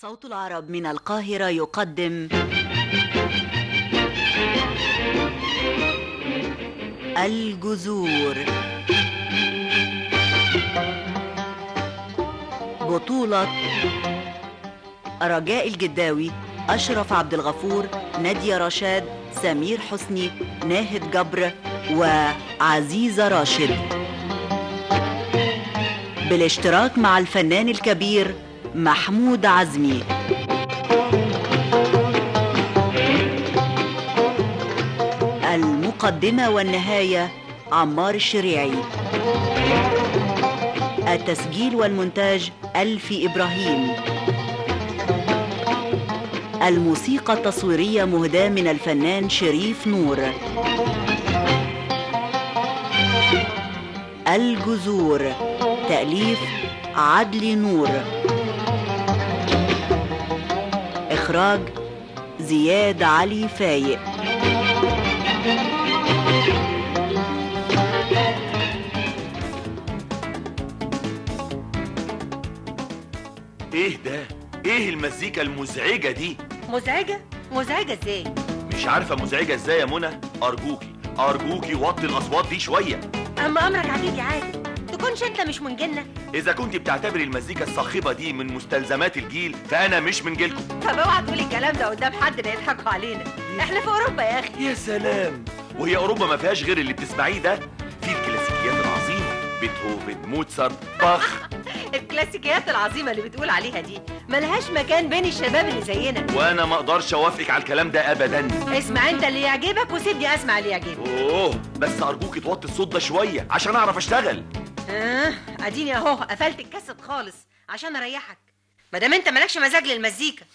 صوت العرب من القاهرة يقدم الجذور بطولة رجاء الجداوي أشرف عبد الغفور نادية رشاد سمير حسني ناهد جبر وعزيزة راشد بالاشتراك مع الفنان الكبير محمود عزمي المقدمة والنهاية عمار الشريعي التسجيل والمونتاج ألفي إبراهيم الموسيقى التصويرية مهداة من الفنان شريف نور الجذور تأليف عدلي نور إخراج زياد علي فايق ايه ده ايه المزيكا المزعجه دي مزعجة؟ مزعجة ازاي؟ مش عارفه مزعجه ازاي يا منى ارجوكي ارجوكي وطي الاصوات دي شويه أما أمرك عادي عادي تكونش أنت مش من جنة اذا كنت بتعتبري المزيكا الصاخبه دي من مستلزمات الجيل فانا مش من جيلكم طب اوعى تقول الكلام ده قدام حد لا يضحكوا علينا احنا في أوروبا يا أخي يا سلام وهي اوروبا ما فيهاش غير اللي بتسمعيه ده في الكلاسيكيات العظيمه بيتهوفن موتسارت باخ الكلاسيكيات العظيمة اللي بتقول عليها دي ملهاش مكان بين الشباب اللي زينا وانا ما اقدرش اوافقك على الكلام ده ابدا اسمع أنت اللي يعجبك وسيبني أسمع اللي يعجبك اوه بس ارجوكي توطي الصوت ده شويه عشان اعرف اشتغل آه أديني أهو قفلت الكاسيت خالص عشان أريحك ما دام أنت مالكش مزاج للمزيكا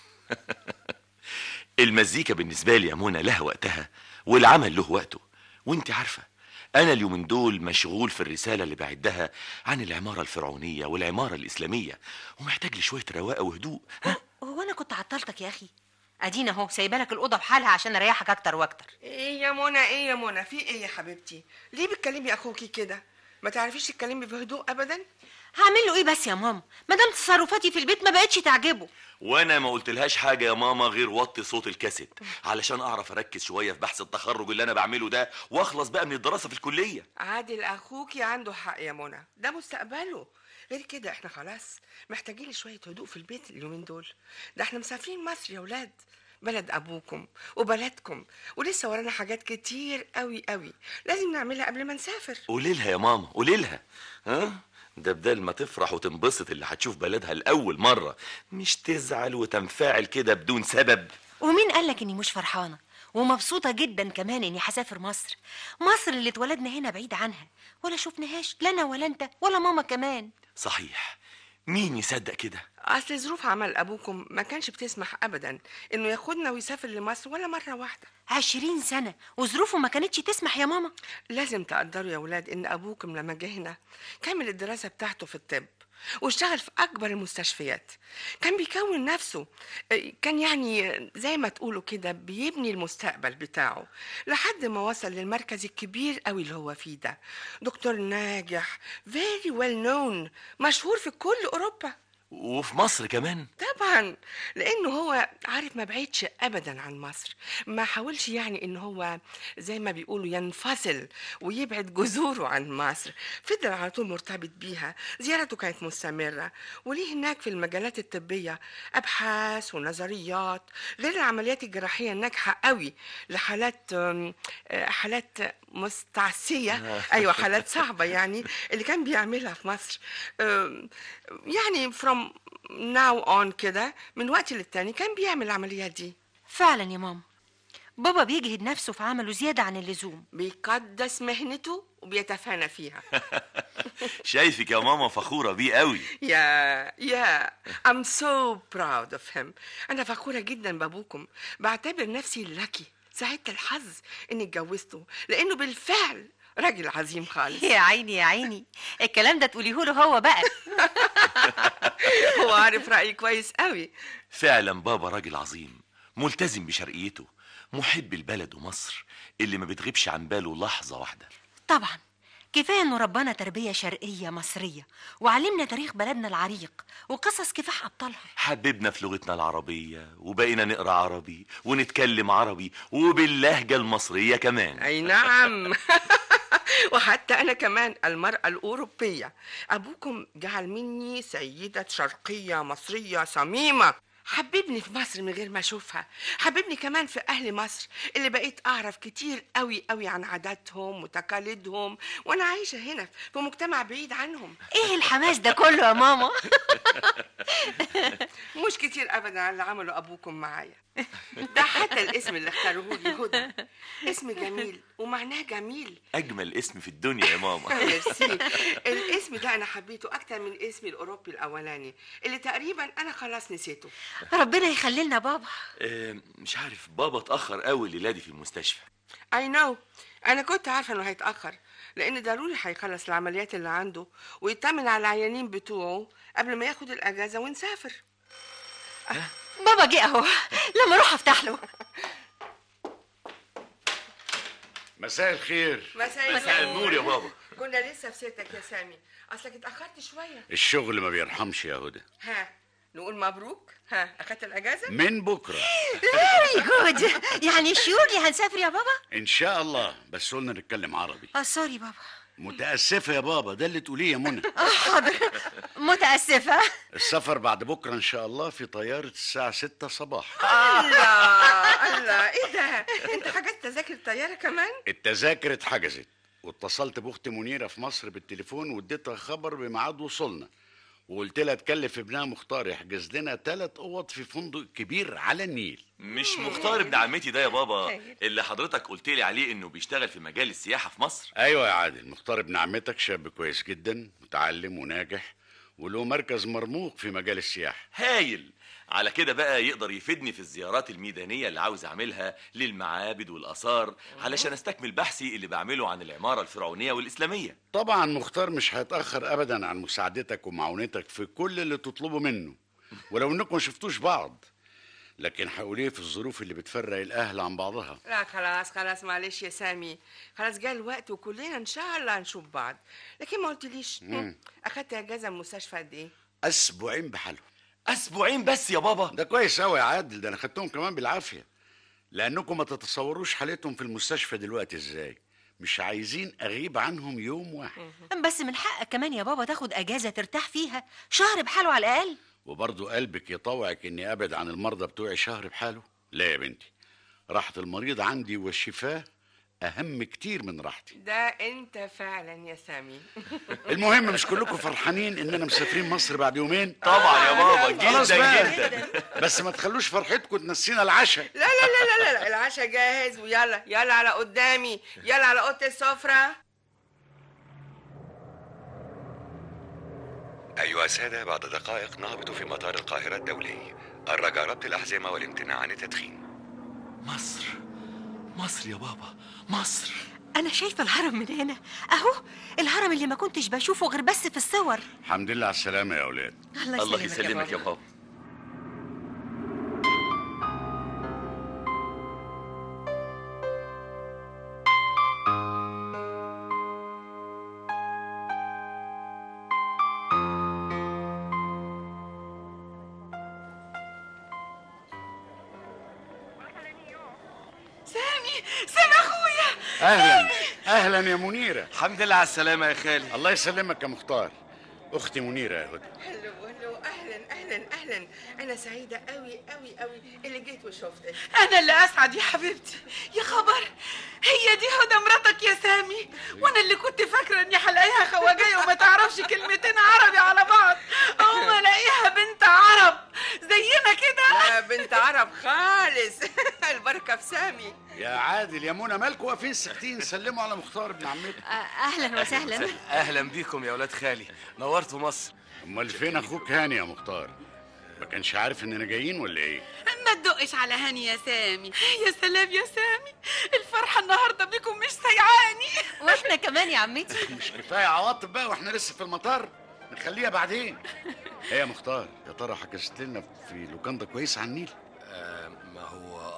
المزيكا بالنسبة لي يا منى لها وقتها والعمل له وقته وانت عارفة أنا اليومين دول مشغول في الرسالة اللي بعدها عن العمارة الفرعونية والعمارة الإسلامية ومحتاج لي شوية رواقة وهدوء ها؟ هو أنا كنت عطلتك يا أخي أدينا أهو سايبالك الأوضة بحالها عشان أريحك أكتر وأكتر ايه يا منى ايه يا منى في ايه يا حبيبتي ليه بتكلمي اخوكي كده ما تعرفيش تتكلمي بهدوء ابدا هعمل له ايه بس يا ماما ما دام تصرفاتي في البيت ما بقتش تعجبه وأنا ما قلتلهاش حاجة يا ماما غير وطي صوت الكاسيت علشان أعرف أركز شوية في بحث التخرج اللي أنا بعمله ده وأخلص بقى من الدراسة في الكلية عادل اخوكي عنده حق يا منى ده مستقبله غير كده احنا خلاص محتاجين لشويه هدوء في البيت اليومين دول ده احنا مسافرين مصر يا ولاد بلد ابوكم وبلدكم ولسه ورانا حاجات كتير قوي قوي لازم نعملها قبل ما نسافر قولي لها يا ماما قولي لها ها ده بدل ما تفرح وتنبسط اللي هتشوف بلدها لأول مرة مش تزعل وتنفعل كده بدون سبب ومين قالك اني مش فرحانه ومبسوطه جدا كمان اني هسافر مصر مصر اللي اتولدنا هنا بعيد عنها ولا شفناهاش لا انا ولا انت ولا ماما كمان صحيح مين يصدق كده اصل ظروف عمل ابوكم ما كانش بتسمح ابدا انه ياخدنا ويسافر لمصر ولا مره واحده عشرين سنه وظروفه ما كانتش تسمح يا ماما لازم تقدروا يا ولاد ان ابوكم لما جه هنا كمل الدراسه بتاعته في الطب واشتغل في اكبر المستشفيات كان بيكون نفسه آه، كان يعني زي ما تقولوا كده بيبني المستقبل بتاعه لحد ما وصل للمركز الكبير قوي اللي هو فيه ده دكتور ناجح very well known مشهور في كل اوروبا وفي مصر كمان طبعا لانه هو عارف ما بعيدش ابدا عن مصر ما حاولش يعني ان هو زي ما بيقولوا ينفصل ويبعد جذوره عن مصر فضل على طول مرتبط بيها زيارته كانت مستمره وليه هناك في المجالات الطبيه ابحاث ونظريات غير العمليات الجراحيه الناجحه قوي لحالات آم، آه، حالات مستعصيه ايوه حالات صعبه يعني اللي كان بيعملها في مصر آم، يعني from now on كده من وقت للتاني كان بيعمل العمليات دي فعلا يا ماما بابا بيجهد نفسه في عمله زياده عن اللزوم بيقدس مهنته وبيتفانى فيها شايفك يا ماما فخورة بيه قوي يا يا I'm so proud of him أنا فخورة جدا بأبوكم بعتبر نفسي لكي سعدت الحظ إني اتجوزته لأنه بالفعل راجل عظيم خالص يا عيني يا عيني الكلام ده تقوليه له هو بقى هو عارف رأيي كويس قوي فعلا بابا راجل عظيم ملتزم بشرقيته محب البلد ومصر اللي ما بتغيبش عن باله لحظة واحدة طبعا كفايه انه ربنا تربيه شرقيه مصريه وعلمنا تاريخ بلدنا العريق وقصص كفاح ابطالها حببنا في لغتنا العربية وبقينا نقرا عربي ونتكلم عربي وباللهجة المصرية كمان اي نعم وحتى انا كمان المراه الاوروبيه ابوكم جعل مني سيده شرقيه مصريه صميمه حببني في مصر من غير ما اشوفها حببني كمان في اهل مصر اللي بقيت اعرف كتير قوي قوي عن عاداتهم وتقاليدهم وانا عايشه هنا في مجتمع بعيد عنهم ايه الحماس ده كله يا ماما مش كتير ابدا على اللي عمله ابوكم معايا ده حتى الاسم اللي اختاروه لي هدى اسم جميل ومعناه جميل أجمل اسم في الدنيا يا ماما ميرسي الاسم ده انا حبيته اكتر من اسمي الاوروبي الاولاني اللي تقريبا انا خلاص نسيته ربنا يخلي لنا بابا آه، مش عارف بابا اتأخر قوي الليلة دي في المستشفى اي نو انا كنت عارفه انه هيتاخر لان ضروري هيخلص العمليات اللي عنده ويطمن على العيانين بتوعه قبل ما ياخد الاجازه ونسافر بابا جه اهو لما اروح افتح له مساء الخير مساء مساء النور يا بابا كنا لسه في سيرتك يا سامي اصلك اتاخرت شويه الشغل ما بيرحمش يا هدى ها نقول مبروك ها اخدت الاجازه من بكره فيري جود يعني شيورلي هنسافر يا بابا ان شاء الله بس قلنا نتكلم عربي اه سوري بابا متاسفه يا بابا ده اللي تقوليه يا منى آه، حاضر متاسفه السفر بعد بكره ان شاء الله في طياره الساعه 6 صباحا الله الله ايه ده انت حجزت تذاكر الطياره كمان التذاكر اتحجزت واتصلت باختي منيره في مصر بالتليفون واديتها خبر بميعاد وصولنا وقلت لها تكلف ابنها مختار يحجز لنا ثلاث اوض في فندق كبير على النيل مش مختار ابن عمتي ده يا بابا اللي حضرتك قلت لي عليه انه بيشتغل في مجال السياحة في مصر ايوه يا عادل مختار ابن عمتك شاب كويس جدا متعلم وناجح وله مركز مرموق في مجال السياحه هايل على كده بقى يقدر يفيدني في الزيارات الميدانية اللي عاوز أعملها للمعابد والآثار علشان أستكمل بحثي اللي بعمله عن العمارة الفرعونية والإسلامية طبعا مختار مش هيتاخر ابدا عن مساعدتك ومعونتك في كل اللي تطلبه منه ولو انكم ما شفتوش بعض لكن هقول ايه في الظروف اللي بتفرق الاهل عن بعضها لا خلاص خلاص معلش يا سامي خلاص جاء الوقت وكلنا ان شاء الله هنشوف بعض لكن ما قلتليش مم. اخدت اجازه من المستشفى قد ايه اسبوعين بحالهم أسبوعين بس يا بابا ده كويس قوي يا عادل ده انا خدتهم كمان بالعافيه لانكم ما تتصوروش حالتهم في المستشفى دلوقتي ازاي مش عايزين اغيب عنهم يوم واحد بس من حقك كمان يا بابا تاخد اجازه ترتاح فيها شهر بحاله على الاقل وبرضه قلبك يطوعك اني ابعد عن المرضى بتوعي شهر بحاله لا يا بنتي راحه المريض عندي والشفاه اهم كتير من راحتي ده انت فعلا يا سامي المهم مش كلكم فرحانين اننا مسافرين مصر بعد يومين طبعا يا بابا خلاص جدا بقى. جدا بس ما تخلوش فرحتكم تنسينا العشاء لا لا لا لا لا, لا العشاء جاهز ويلا يلا على قدامي يلا على اوضه السفره أيها السادة بعد دقائق نهبط في مطار القاهرة الدولي الرجاء ربط الأحزمة والامتناع عن التدخين مصر مصر يا بابا مصر انا شايفه الهرم من هنا اهو الهرم اللي ما كنتش بشوفه غير بس في الصور الحمد لله على السلامه يا اولاد الله يسلمك يا بابا سامي سامي اخويا اهلا اهلا يا منيره الحمد لله على السلامة يا خالي الله يسلمك يا مختار اختي منيره يا هدى هلو هلو اهلا اهلا اهلا انا سعيده قوي قوي قوي اللي جيت وشفتك أنا اللي أسعد يا حبيبتي يا خبر هي دي هدى مراتك يا سامي وأنا اللي كنت فاكرة إني هلاقيها خواجاية وما تعرفش كلمتين عربي على بعض أقوم ألاقيها بنت عرب زينا كده لا بنت عرب خالص البركه في سامي يا عادل يا منى مالكم واقفين ساكتين سلموا على مختار ابن عمتك اهلا وسهلا اهلا بيكم يا ولاد خالي نورتوا مصر امال فين اخوك هاني يا مختار ما كانش عارف اننا جايين ولا ايه ما تدقش على هاني يا سامي يا سلام يا سامي الفرحة النهاردة بيكم مش سيعاني واحنا كمان يا عمتي مش كفايه عواطف بقى واحنا لسه في المطار نخليها بعدين ايه يا مختار يا ترى حجزت لنا في لوكاندا كويس على النيل آه ما هو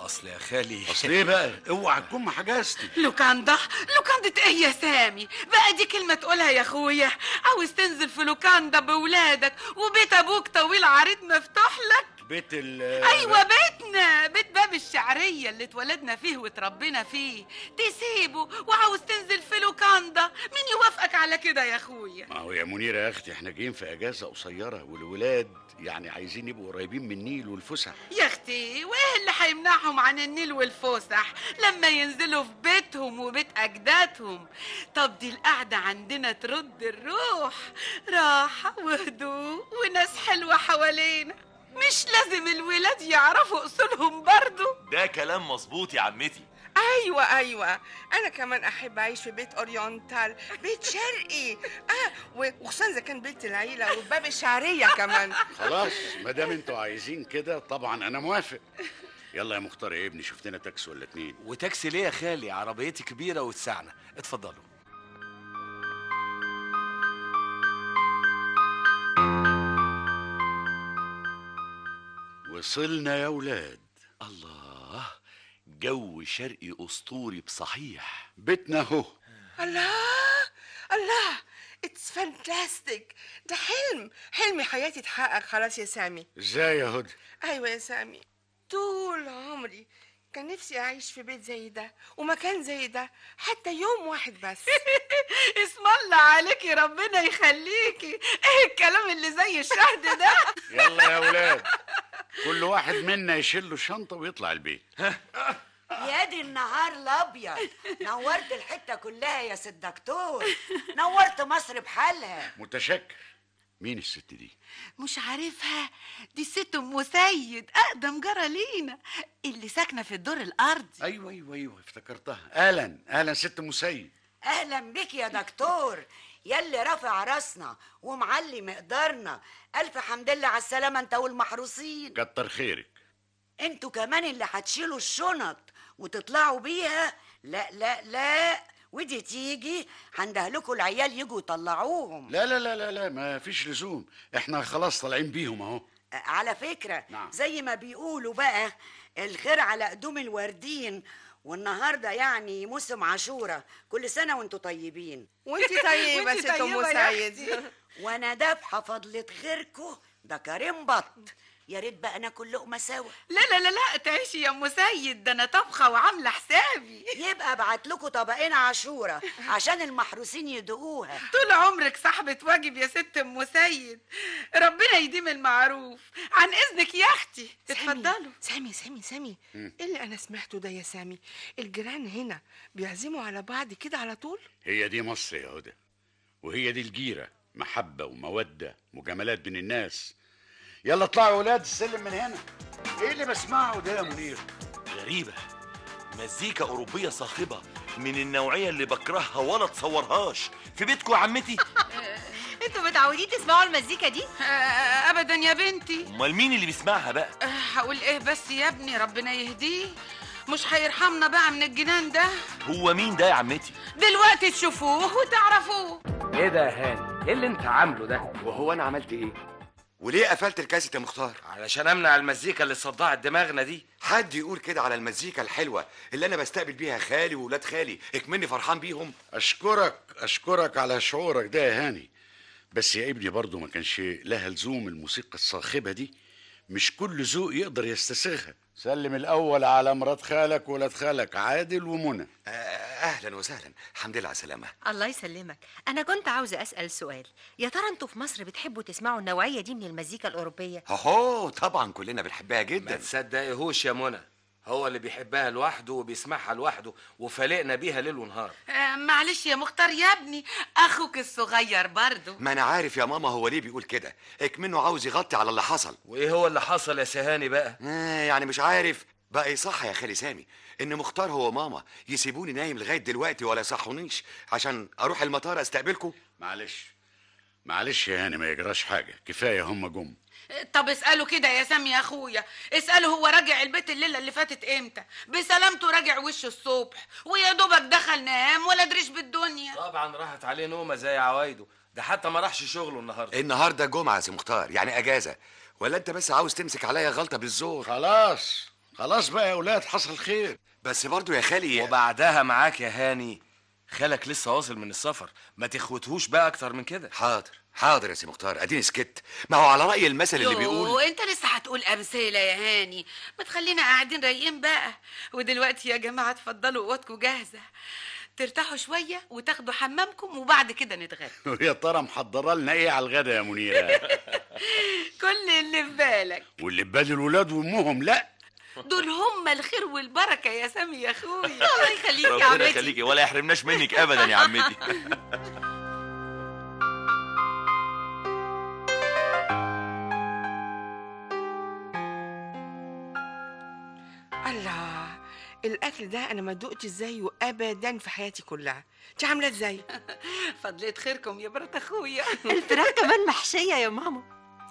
اصل يا خالي اصل ايه بقى اوعى تكون ما حجزتي لوكاندا لوكاندا ايه يا سامي بقى دي كلمة تقولها يا اخويا عاوز تنزل في لوكاندا بولادك وبيت ابوك طويل عريض مفتوح لك بيت ال ايوه بيتنا بيت باب الشعريه اللي اتولدنا فيه واتربينا فيه تسيبه وعاوز تنزل في لوكاندا مين يوافقك على كده يا اخويا ما هو يا منيرة يا اختي احنا جايين في اجازة قصيرة والولاد يعني عايزين يبقوا قريبين من النيل والفسح يا اختي وايه اللي هيمنعهم عن النيل والفسح لما ينزلوا في بيتهم وبيت اجدادهم طب دي القعده عندنا ترد الروح راحه وهدوء وناس حلوه حوالينا مش لازم الولاد يعرفوا اصولهم برضو ده كلام مظبوط يا عمتي ايوه ايوه انا كمان احب اعيش في بيت اورينتال بيت شرقي اه و- وخصوصا اذا كان بيت العيله وباب الشعريه كمان خلاص ما دام انتوا عايزين كده طبعا انا موافق يلا يا مختار يا ابني شوف لنا تاكسي ولا اتنين وتاكسي ليه يا خالي عربيتي كبيره وتسعنا اتفضلوا وصلنا يا ولاد الله جو شرقي اسطوري بصحيح بيتنا اهو الله الله اتس فانتاستيك ده حلم حلم حياتي اتحقق خلاص يا سامي ازاي يا هدى ايوه يا سامي طول عمري كان نفسي اعيش في بيت زي ده ومكان زي ده حتى يوم واحد بس اسم الله عليكي ربنا يخليكي ايه الكلام اللي زي الشهد ده يلا يا ولاد كل واحد منا يشيل له شنطه ويطلع البيت يا دي النهار الابيض نورت الحته كلها يا سيد دكتور نورت مصر بحالها متشكر مين الست دي مش عارفها دي ست ام سيد اقدم جاره لينا اللي ساكنه في الدور الارضي ايوه ايوه ايوه افتكرتها اهلا اهلا ست مسيد اهلا بك يا دكتور يلي رافع راسنا ومعلي مقدارنا الف حمد لله على السلامه انت والمحروسين كتر خيرك انتوا كمان اللي هتشيلوا الشنط وتطلعوا بيها لا لا لا ودي تيجي هندهلكوا العيال يجوا يطلعوهم لا لا لا لا لا ما فيش لزوم احنا خلاص طالعين بيهم اهو على فكرة نعم. زي ما بيقولوا بقى الخير على قدوم الوردين والنهارده يعني موسم عاشورة كل سنة وانتوا طيبين وانتي طيبه وانتي ست ام طيبة يا سيد وانا دافحة فضلة خيركوا ده كريم بط يا ريت بقى ناكل لقمة سوا لا لا لا لا تعيشي يا ام سيد ده انا طبخه وعامله حسابي يبقى ابعت لكم طبقين عاشورة عشان المحروسين يدوقوها طول عمرك صاحبة واجب يا ست ام سيد ربنا يديم المعروف عن اذنك يا اختي اتفضلوا سامي سامي سامي ايه اللي انا سمعته ده يا سامي الجيران هنا بيعزموا على بعض كده على طول هي دي مصر يا هدى وهي دي الجيرة محبة ومودة مجاملات بين الناس يلا اطلعوا يا ولاد السلم من هنا ايه اللي بسمعه ده يا منير غريبة مزيكا أوروبية صاخبة من النوعية اللي بكرهها ولا تصورهاش في بيتكم يا عمتي انتوا متعودين تسمعوا المزيكا دي آه، ابدا يا بنتي أمال مين اللي بيسمعها بقى آه، هقول ايه بس يا ابني ربنا يهديه مش هيرحمنا بقى من الجنان ده هو مين ده يا عمتي دلوقتي تشوفوه وتعرفوه ايه ده يا هاني ايه اللي انت عامله ده وهو انا عملت ايه وليه قفلت الكاسيت يا مختار علشان امنع المزيكا اللي صدعت دماغنا دي حد يقول كده على المزيكا الحلوه اللي انا بستقبل بيها خالي وولاد خالي اكمني فرحان بيهم اشكرك اشكرك على شعورك ده يا هاني بس يا ابني برضه ما كانش لها لزوم الموسيقى الصاخبة دي مش كل ذوق يقدر يستسيغها سلم الاول على مرات خالك وولاد خالك عادل ومنى آه، اهلا وسهلا الحمد لله على السلامه الله يسلمك انا كنت عاوزه اسال سؤال يا ترى انتوا في مصر بتحبوا تسمعوا النوعيه دي من المزيكا الاوروبيه اهو طبعا كلنا بنحبها ما جدا تصدقيهوش يا منى هو اللي بيحبها لوحده وبيسمعها لوحده وفالقنا بيها ليل ونهار آه، معلش يا مختار يا ابني اخوك الصغير برضه ما انا عارف يا ماما هو ليه بيقول كده اكمنه عاوز يغطي على اللي حصل وايه هو اللي حصل يا سهاني بقى آه يعني مش عارف بقى يصح يا خالي سامي ان مختار هو ماما يسيبوني نايم لغايه دلوقتي ولا يصحونيش عشان اروح المطار استقبلكم معلش معلش يا هاني ما يجراش حاجة كفاية هم جم طب اسأله كده يا سامي يا اخويا اسأله هو راجع البيت الليلة اللي فاتت امتى بسلامته راجع وش الصبح ويا دوبك دخل نام ولا دريش بالدنيا طبعا راحت عليه نومه زي عوايده ده حتى ما راحش شغله النهارده النهارده جمعه يا سي مختار يعني اجازه ولا انت بس عاوز تمسك عليا غلطه بالزور خلاص خلاص بقى يا اولاد حصل خير بس برضو يا خالي وبعدها معاك يا هاني خالك لسه واصل من السفر ما تخوتهوش بقى اكتر من كده حاضر حاضر يا سي مختار اديني سكت ما هو على راي المثل اللي بيقول يوه، انت لسه هتقول امثله يا هاني ما تخلينا قاعدين رايقين بقى ودلوقتي يا جماعه اتفضلوا اوضتكم جاهزه ترتاحوا شويه وتاخدوا حمامكم وبعد كده نتغدى ويا ترى محضره لنا ايه على الغدا يا منيره كل اللي في بالك واللي ببال الولاد وامهم لا دول هم الخير والبركه يا سامي يا اخويا الله يخليك يا ربنا عمتي يخليكي ولا يحرمناش منك ابدا يا عمتي الله الاكل ده انا ما دقت زيه ابدا في حياتي كلها انت عامله ازاي فضلت خيركم يا برات اخويا الفراخ كمان محشيه يا ماما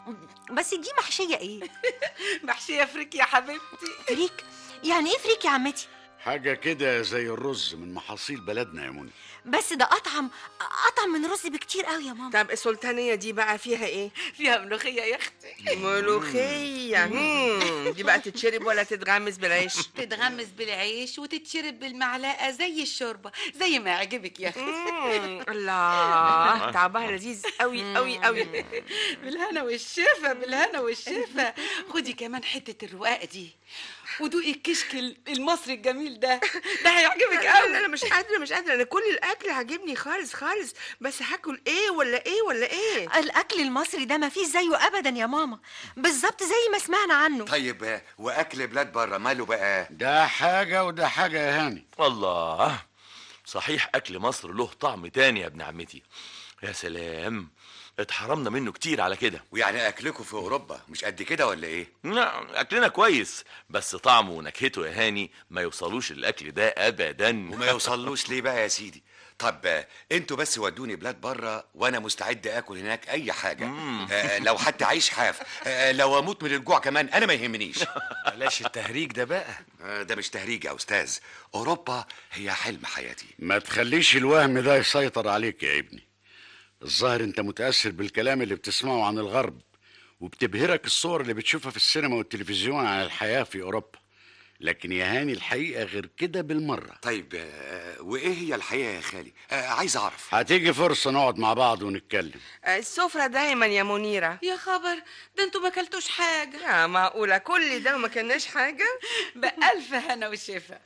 بس دي محشيه ايه محشيه فريك يا حبيبتي فريك يعني ايه فريك يا عمتي حاجه كده زي الرز من محاصيل بلدنا يا منى بس ده اطعم اطعم من رز بكتير قوي يا ماما طب السلطانيه دي بقى فيها ايه فيها ملوخيه يا اختي ملوخيه مم، دي بقى تتشرب ولا تتغمس بالعيش تتغمس بالعيش وتتشرب بالمعلقه زي الشوربه زي ما يعجبك يا اختي مم، الله طعمها لذيذ قوي قوي قوي بالهنا والشفا بالهنا والشفا خدي كمان حته الرقاق دي ودوقي الكشك المصري الجميل ده ده هيعجبك لا لا قوي لا مش قادره مش قادره انا كل الاكل عاجبني خالص خالص بس هاكل ايه ولا ايه ولا ايه الاكل المصري ده ما فيش زيه ابدا يا ماما بالظبط زي ما سمعنا عنه طيب آه، واكل بلاد بره ماله بقى ده حاجه وده حاجه يا هاني الله صحيح اكل مصر له طعم تاني يا ابن عمتي يا سلام اتحرمنا منه كتير على كده ويعني اكلكم في اوروبا مش قد كده ولا ايه لا اكلنا كويس بس طعمه ونكهته يا هاني ما يوصلوش الاكل ده ابدا وما يوصلوش ليه بقى يا سيدي طب آه، انتوا بس ودوني بلاد بره وانا مستعد اكل هناك اي حاجه آه لو حتى عيش حاف آه لو اموت من الجوع كمان انا ما يهمنيش بلاش التهريج ده بقى آه ده مش تهريج يا استاذ اوروبا هي حلم حياتي ما تخليش الوهم ده يسيطر عليك يا ابني الظاهر انت متاثر بالكلام اللي بتسمعه عن الغرب وبتبهرك الصور اللي بتشوفها في السينما والتلفزيون عن الحياه في اوروبا لكن يا هاني الحقيقه غير كده بالمره طيب آه وايه هي الحقيقه يا خالي آه عايز اعرف هتيجي فرصه نقعد مع بعض ونتكلم السفره دايما يا منيره يا خبر ده انتوا ما اكلتوش حاجه يا معقوله كل ده وما كناش حاجه بألف هنا وشفا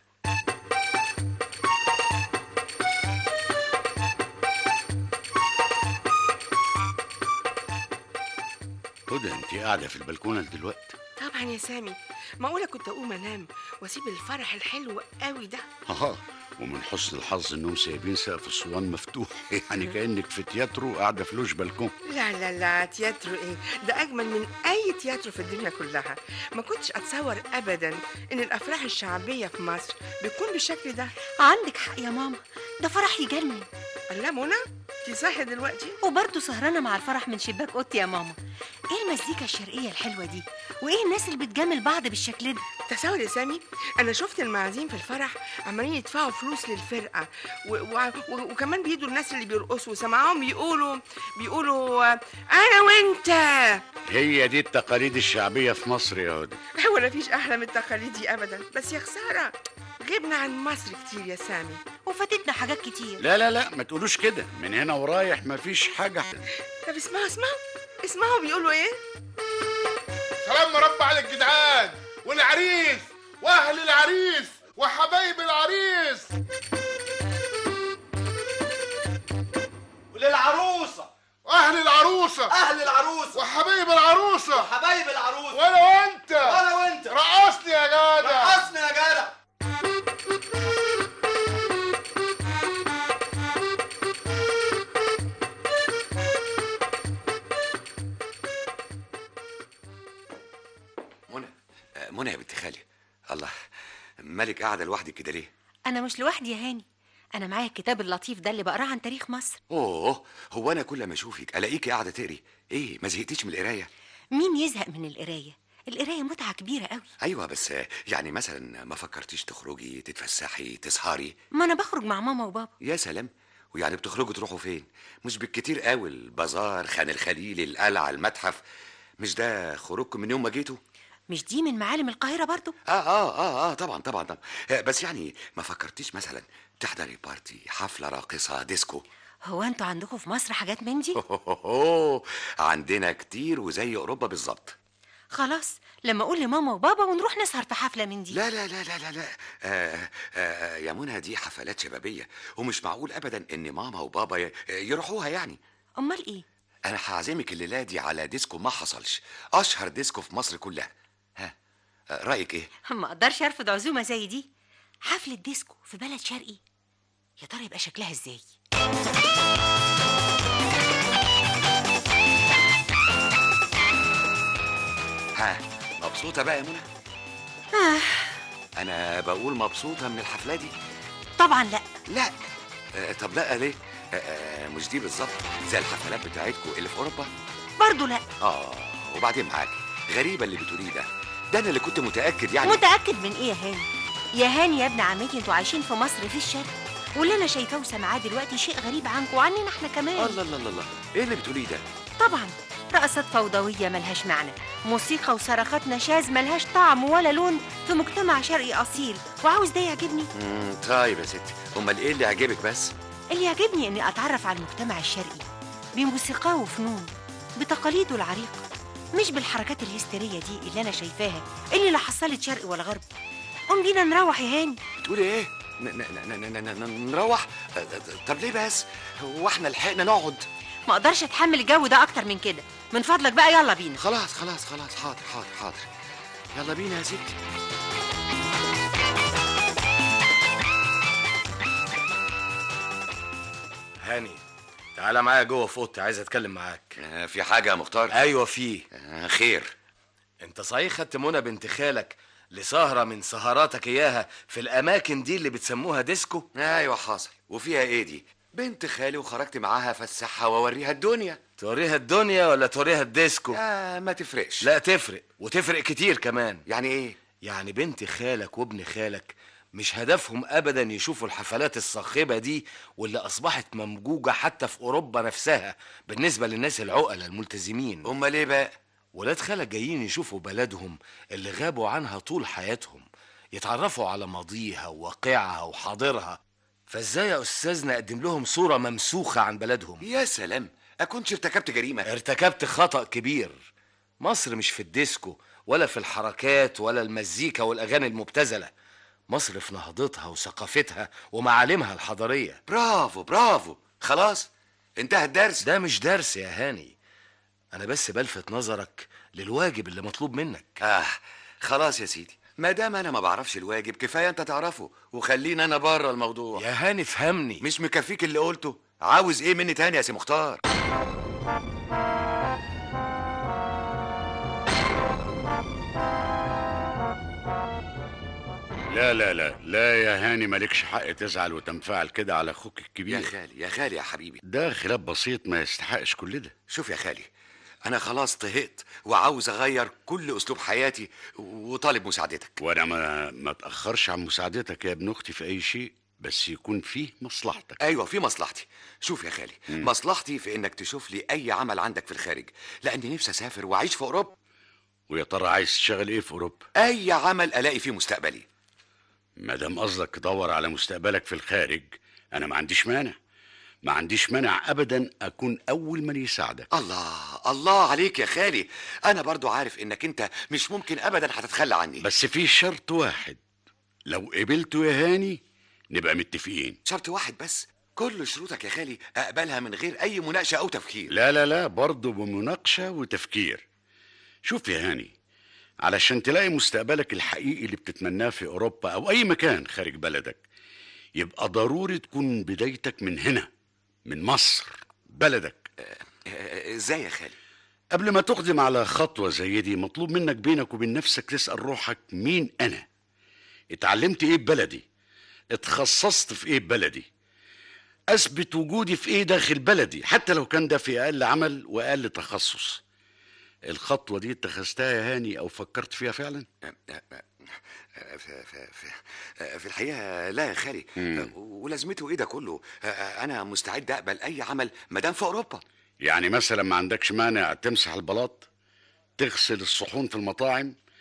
هدى انت قاعده في البلكونه دلوقتي طبعا يا سامي معقوله كنت اقوم انام واسيب الفرح الحلو قوي ده ها ومن حسن الحظ انهم سايبين سقف الصوان مفتوح يعني كانك في تياترو قاعده في لوش بالكون لا لا لا تياترو ايه ده اجمل من اي تياترو في الدنيا كلها ما كنتش اتصور ابدا ان الافراح الشعبيه في مصر بتكون بالشكل ده عندك حق يا ماما ده فرح يجنن الله منى انت صاحيه دلوقتي وبرضه سهرانه مع الفرح من شباك اوضتي يا ماما ايه المزيكا الشرقيه الحلوه دي وايه الناس اللي بتجامل بعض بالشكل ده تصور يا سامي انا شفت المعازيم في الفرح عمالين يدفعوا فلوس للفرقه و... و... و... وكمان بيدوا الناس اللي بيرقصوا وسمعهم بيقولوا بيقولوا آه، انا وانت هي دي التقاليد الشعبيه في مصر يا هدى ولا فيش احلى من التقاليد دي ابدا بس يا خساره غبنا عن مصر كتير يا سامي وفاتتنا حاجات كتير لا لا لا ما تقولوش كده من هنا ورايح مفيش حاجه طب اسمعوا اسمعوا اسمعوا بيقولوا ايه سلام مربع للجدعان والعريس واهل العريس وحبايب العريس وللعروسة واهل العروسه أهل العروسة وحبايب العروسه وحبايب العروسة وانا وانت وأنا وأنت رقصني يا جدع رقصنا يا جدع منى آه منى يا بنت خالي الله مالك قاعده لوحدك كده ليه انا مش لوحدي يا هاني انا معايا الكتاب اللطيف ده اللي بقراه عن تاريخ مصر اوه هو انا كل ما اشوفك الاقيكي قاعده تقري ايه ما زهقتيش من القرايه مين يزهق من القرايه القرايه متعه كبيره قوي ايوه بس آه، يعني مثلا ما فكرتيش تخرجي تتفسحي تسهري ما انا بخرج مع ماما وبابا يا سلام ويعني بتخرجوا تروحوا فين مش بالكتير قوي البازار خان الخليل القلعه المتحف مش ده خروجكم من يوم ما جيتوا مش دي من معالم القاهرة برضو اه اه اه اه طبعا طبعا طبعا آه، بس يعني ما فكرتيش مثلا تحضري بارتي حفله راقصه ديسكو هو انتوا عندكم في مصر حاجات من دي عندنا كتير وزي اوروبا بالظبط خلاص لما اقول لماما وبابا ونروح نسهر في حفلة من دي لا لا لا لا لا لا آه آه يا منى دي حفلات شبابيه ومش معقول ابدا ان ماما وبابا ي- يروحوها يعني امال ايه انا هعزمك الليله دي على ديسكو ما حصلش اشهر ديسكو في مصر كلها ها آه، رايك ايه ما اقدرش ارفض عزومة زي دي حفلة ديسكو في بلد شرقي يا ترى يبقى شكلها ازاي ها مبسوطه بقى يا منى آه انا بقول مبسوطه من الحفله دي طبعا لا لا آه طب لا ليه آه آه مش دي بالظبط زي الحفلات بتاعتكم اللي في اوروبا برضو لا اه وبعدين معاك غريبه اللي بتقوليه ده ده انا اللي كنت متاكد يعني متأكد من ايه يا هاني يا هاني يا ابن عمتي انتوا عايشين في مصر في الشرق واللي انا شايفاه وسامعاه دلوقتي شيء غريب عنكم وعننا احنا كمان الله الله الله الله ايه اللي بتقوليه ده طبعا رقصات فوضوية ملهاش معنى موسيقى وصرخات نشاز ملهاش طعم ولا لون في مجتمع شرقي أصيل وعاوز ده يعجبني مم، طيب يا ستي امال ايه اللي عجبك بس اللي يعجبني اني اتعرف على المجتمع الشرقي بموسيقاه وفنون بتقاليده العريقة مش بالحركات الهستيرية دي اللي انا شايفاها اللي لا حصلت شرق ولا غرب قوم بينا نروح يا هاني تقولي ايه ن- ن- ن- ن- ن- ن- نروح آه، آه، طب ليه بس هو احنا لحقنا نقعد ما اقدرش اتحمل الجو ده اكتر من كده من فضلك بقى يلا بينا خلاص خلاص خلاص حاضر حاضر حاضر يلا بينا يا ستي هاني تعالى معايا جوه في اوضتي عايز اتكلم معاك آه، في حاجه يا مختار ايوه في آه، خير انت صحيح خدت منى بنت خالك لسهرة من سهراتك اياها في الاماكن دي اللي بتسموها ديسكو ايوه حاصل وفيها ايه دي بنت خالي وخرجت معاها فسحها واوريها الدنيا توريها الدنيا ولا توريها الديسكو آه ما تفرقش لا تفرق وتفرق كتير كمان يعني ايه يعني بنت خالك وابن خالك مش هدفهم ابدا يشوفوا الحفلات الصاخبه دي واللي اصبحت ممجوجه حتى في اوروبا نفسها بالنسبه للناس العقلاء الملتزمين امال ايه بقى ولاد خالك جايين يشوفوا بلدهم اللي غابوا عنها طول حياتهم يتعرفوا على ماضيها وواقعها وحاضرها فازاي يا استاذ نقدم لهم صوره ممسوخه عن بلدهم يا سلام اكونش ارتكبت جريمه ارتكبت خطأ كبير مصر مش في الديسكو ولا في الحركات ولا المزيكا والأغاني المبتذلة مصر في نهضتها وثقافتها ومعالمها الحضارية برافو برافو خلاص انتهى الدرس ده مش درس يا هاني أنا بس بلفت نظرك للواجب اللي مطلوب منك اه خلاص يا سيدي ما دام انا ما بعرفش الواجب كفايه انت تعرفه وخليني انا بره الموضوع يا هاني فهمني مش مكفيك اللي قلته عاوز ايه مني تاني يا سي مختار لا لا لا لا يا هاني مالكش حق تزعل وتنفعل كده على اخوك يا الكبير خالي يا خالي يا حبيبي ده خلاف بسيط ما يستحقش كل ده شوف يا خالي انا خلاص طهقت وعاوز اغير كل اسلوب حياتي وطالب مساعدتك وانا ما ما اتاخرش عن مساعدتك يا ابن اختي في اي شيء بس يكون فيه مصلحتك ايوه في مصلحتي شوف يا خالي مم. مصلحتي في انك تشوف لي اي عمل عندك في الخارج لاني نفسي اسافر واعيش في اوروبا ويا ترى عايز تشتغل ايه في اوروبا اي عمل الاقي فيه مستقبلي ما دام قصدك تدور على مستقبلك في الخارج انا ما عنديش مانع ما عنديش مانع ابدا اكون اول من يساعدك الله الله عليك يا خالي انا برضو عارف انك انت مش ممكن ابدا هتتخلى عني بس في شرط واحد لو قبلته يا هاني نبقى متفقين شرط واحد بس كل شروطك يا خالي اقبلها من غير اي مناقشه او تفكير لا لا لا برضه بمناقشة وتفكير شوف يا هاني علشان تلاقي مستقبلك الحقيقي اللي بتتمناه في أوروبا أو أي مكان خارج بلدك يبقى ضروري تكون بدايتك من هنا من مصر بلدك آه، ازاي يا خالي قبل ما تقدم على خطوة زي دي مطلوب منك بينك وبين نفسك تسأل روحك مين أنا اتعلمت إيه ببلدي اتخصصت في إيه ببلدي أثبت وجودي في إيه داخل بلدي حتى لو كان ده في أقل عمل وأقل تخصص الخطوة دي اتخذتها يا هاني أو فكرت فيها فعلا؟ في, في, في, في الحقيقه لا يا خالي مم. ولازمته ايه ده كله انا مستعد اقبل اي عمل ما دام في اوروبا يعني مثلا ما عندكش مانع تمسح البلاط تغسل الصحون في المطاعم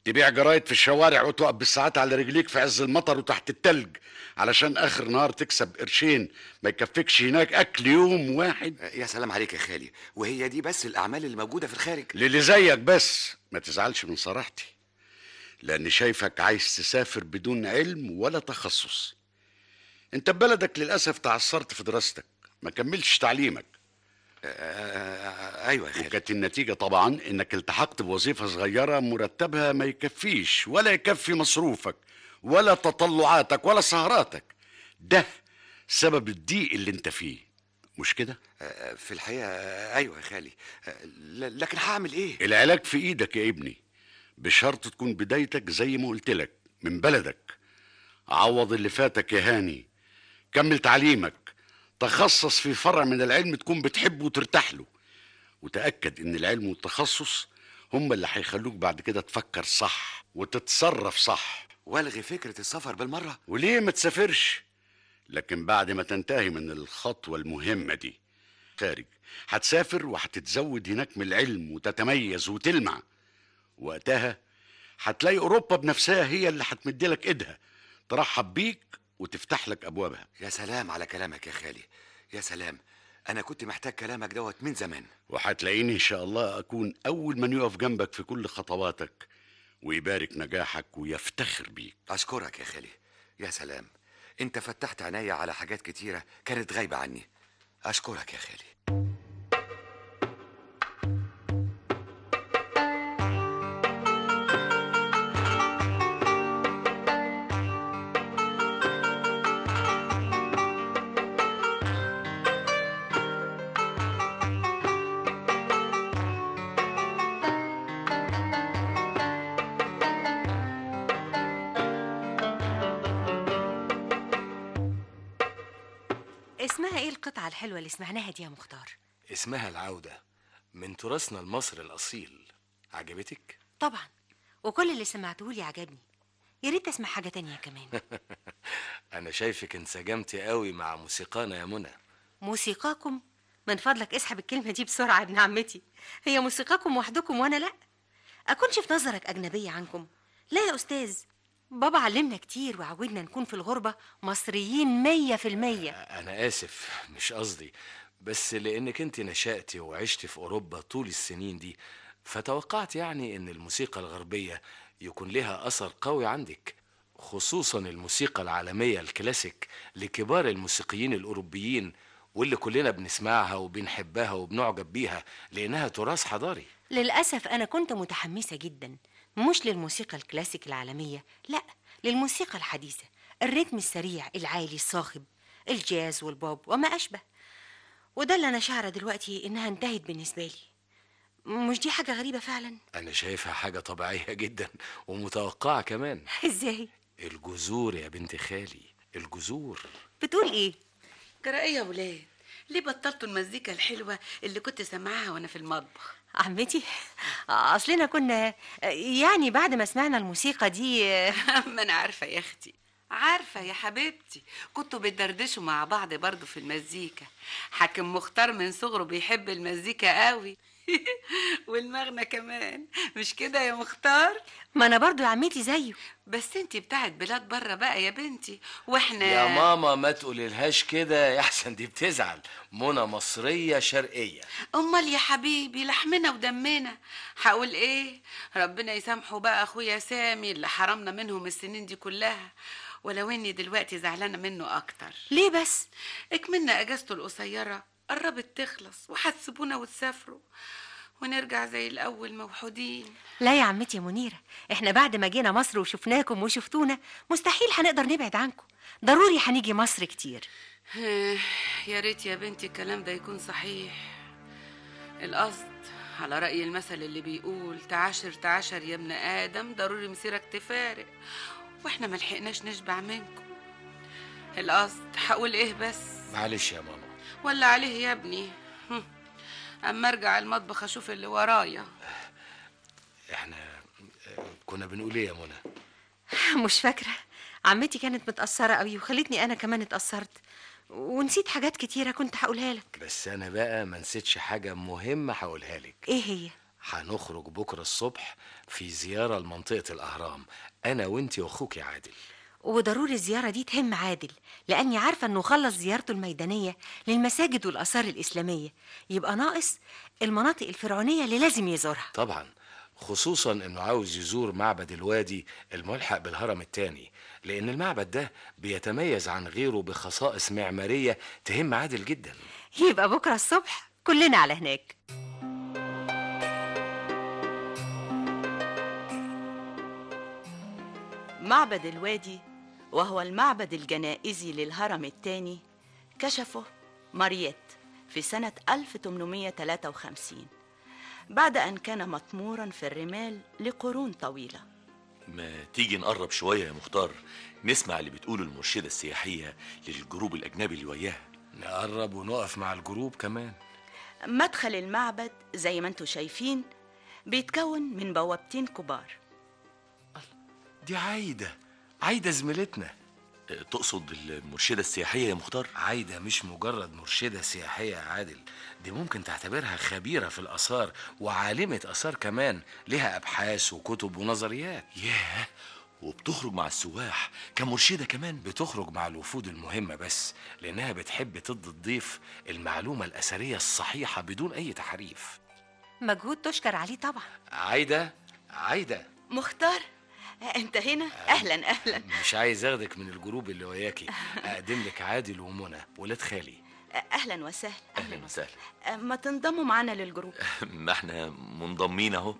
تبيع جرايد في الشوارع وتقف بالساعات على رجليك في عز المطر وتحت التلج علشان اخر نهار تكسب قرشين ما يكفيكش هناك اكل يوم واحد يا سلام عليك يا خالي وهي دي بس الاعمال اللي موجوده في الخارج للي زيك بس ما تزعلش من صراحتي لاني شايفك عايز تسافر بدون علم ولا تخصص انت ببلدك للاسف تعثرت في دراستك ما كملتش تعليمك ايوه يا خالي وكانت النتيجة طبعا انك التحقت بوظيفة صغيرة مرتبها ما يكفيش ولا يكفي مصروفك ولا تطلعاتك ولا سهراتك ده سبب الضيق اللي انت فيه مش كده؟ في الحقيقه ايوه يا خالي ل- لكن هعمل ايه العلاج في ايدك يا ابني بشرط تكون بدايتك زي ما قلت لك من بلدك عوض اللي فاتك يا هاني كمل تعليمك تخصص في فرع من العلم تكون بتحبه وترتاح له وتأكد ان العلم والتخصص هم اللي هيخلوك بعد كده تفكر صح وتتصرف صح والغي فكره السفر بالمره وليه ما تسافرش لكن بعد ما تنتهي من الخطوة المهمة دي خارج هتسافر وهتتزود هناك من العلم وتتميز وتلمع وقتها هتلاقي أوروبا بنفسها هي اللي هتمدلك إيدها ترحب بيك وتفتح لك أبوابها يا سلام على كلامك يا خالي يا سلام انا كنت محتاج كلامك دوت من زمان وهتلاقيني إن شاء الله أكون أول من يقف جنبك في كل خطواتك ويبارك نجاحك ويفتخر بيك اشكرك يا خالي يا سلام انت فتحت عينيا على حاجات كتيره كانت غايبه عني اشكرك يا خالي اسمها ايه القطعة الحلوة اللي سمعناها دي يا مختار اسمها العودة من تراثنا المصري الأصيل عجبتك؟ طبعا وكل اللي سمعته لي عجبني يا ريت اسمع حاجة تانية كمان أنا شايفك انسجمتي قوي مع موسيقانا يا منى موسيقاكم من فضلك اسحب الكلمة دي بسرعة يا ابن عمتي هي موسيقاكم وحدكم وانا لا اكونش في نظرك اجنبية عنكم لا يا استاذ بابا علمنا كتير وعودنا نكون في الغربة مصريين مية في المية أنا آسف مش قصدي بس لأنك أنت نشأتي وعشتي في أوروبا طول السنين دي فتوقعت يعني إن الموسيقى الغربية يكون لها أثر قوي عندك خصوصا الموسيقى العالمية الكلاسيك لكبار الموسيقيين الأوروبيين واللي كلنا بنسمعها وبنحبها وبنعجب بيها لأنها تراث حضاري للأسف أنا كنت متحمسة جدا مش للموسيقى الكلاسيك العالمية لا للموسيقى الحديثة الريتم السريع العالي الصاخب الجاز والبوب وما أشبه وده اللي أنا شعرة دلوقتي إنها انتهت بالنسبة لي مش دي حاجة غريبة فعلا أنا شايفها حاجة طبيعية جدا ومتوقعة كمان إزاي الجذور يا بنت خالي الجذور بتقول إيه جرى ايه يا ولاد ليه بطلتوا المزيكا الحلوة اللي كنت سامعاها وانا في المطبخ عمتي أصلنا كنا يعني بعد ما سمعنا الموسيقى دي ما انا عارفة يا اختي عارفة يا حبيبتي كنتوا بتدردشوا مع بعض برضو في المزيكا حاكم مختار من صغره بيحب المزيكا قوي والمغنى كمان مش كده يا مختار ما أنا برضو يا عمتي زيه بس انتي بتاعت بلاد بره بقى يا بنتي واحنا يا ماما ما تقوليلهاش كده يا احسن دي بتزعل منى مصرية شرقية امال يا حبيبي لحمنا ودمنا هقول ايه ربنا يسامحه بقى اخويا سامي اللي حرمنا منهم السنين دي كلها ولو اني دلوقتي زعلانه منه اكتر ليه بس اكملنا اجازته القصيره قربت تخلص وهتسيبونا وتسافروا ونرجع زي الاول موحودين لا يا عمتي يا منيرة احنا بعد ما جينا مصر وشفناكم وشفتونا مستحيل هنقدر نبعد عنكم ضروري هنيجي مصر كتير يا ريت يا بنتي الكلام ده يكون صحيح القصد على رأي المثل اللي بيقول تعاشر تعاشر يا ابن آدم ضروري مسيرك تفارق واحنا ملحقناش نشبع منكم القصد هقول ايه بس معلش يا ماما ولا عليه يا ابني هم. اما ارجع المطبخ اشوف اللي ورايا احنا آه، كنا بنقول ايه يا منى مش فاكرة عمتي كانت متأثرة قوي وخلتني أنا كمان اتأثرت ونسيت حاجات كتيرة كنت هقولها لك بس انا بقى ما نسيتش حاجة مهمة هقولها لك ايه هي هنخرج بكرة الصبح في زيارة لمنطقة الأهرام أنا وأنتي وأخوك يا عادل وضروري الزيارة دي تهم عادل لأني عارفة إنه خلص زيارته الميدانية للمساجد والآثار الإسلامية يبقى ناقص المناطق الفرعونية اللي لازم يزورها طبعا خصوصا انه عاوز يزور معبد الوادي الملحق بالهرم الثاني لان المعبد ده بيتميز عن غيره بخصائص معماريه تهم عادل جدا يبقى بكرة الصبح كلنا على هناك معبد الوادي وهو المعبد الجنائزي للهرم الثاني كشفه مارييت في سنة 1853 بعد أن كان مطمورا في الرمال لقرون طويلة ما تيجي نقرب شوية يا مختار نسمع اللي بتقوله المرشدة السياحية للجروب الأجنبي اللي وياها نقرب ونقف مع الجروب كمان مدخل المعبد زي ما انتم شايفين بيتكون من بوابتين كبار دي عايدة عايدة زميلتنا أه، تقصد المرشدة السياحية يا مختار عايدة مش مجرد مرشدة سياحية يا عادل دي ممكن تعتبرها خبيرة في الآثار وعالمة آثار كمان لها أبحاث وكتب ونظريات ياه وبتخرج مع السواح كمرشدة كمان بتخرج مع الوفود المهمة بس لأنها بتحب تدي الضيف المعلومة الأثرية الصحيحة بدون أي تحريف مجهود تشكر عليه طبعا عايدة عايدة مختار انت هنا اهلا اهلا مش عايز اخدك من الجروب اللي وياكي اقدم لك عادل ومنى ولاد خالي اهلا وسهلا أهلا وسهلا ما تنضموا معنا للجروب ما احنا منضمين أهو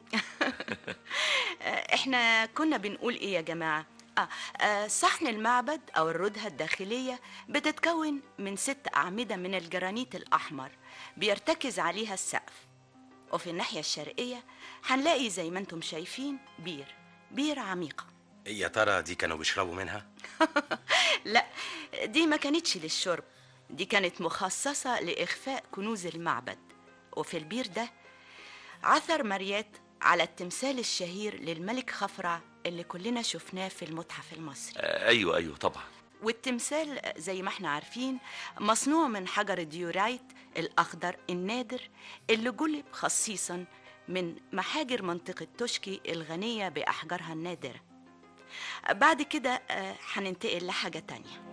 احنا كنا بنقول ايه يا جماعة آه آه، صحن المعبد أو الردهة الداخلية بتتكون من ست أعمدة من الجرانيت الأحمر بيرتكز عليها السقف وفي الناحية الشرقية هنلاقي زي ما انتم شايفين بير بير عميقة يا ترى دي كانوا بيشربوا منها لا دي ما كانتش للشرب دي كانت مخصصة لإخفاء كنوز المعبد وفي البير ده عثر مريات على التمثال الشهير للملك خفرع اللي كلنا شفناه في المتحف المصري أه، أيوة أيوة طبعا والتمثال زي ما احنا عارفين مصنوع من حجر الديورايت الأخضر النادر اللي جلب خصيصا من محاجر منطقة توشكي الغنية بأحجارها النادرة بعد كده آه، هننتقل لحاجة تانية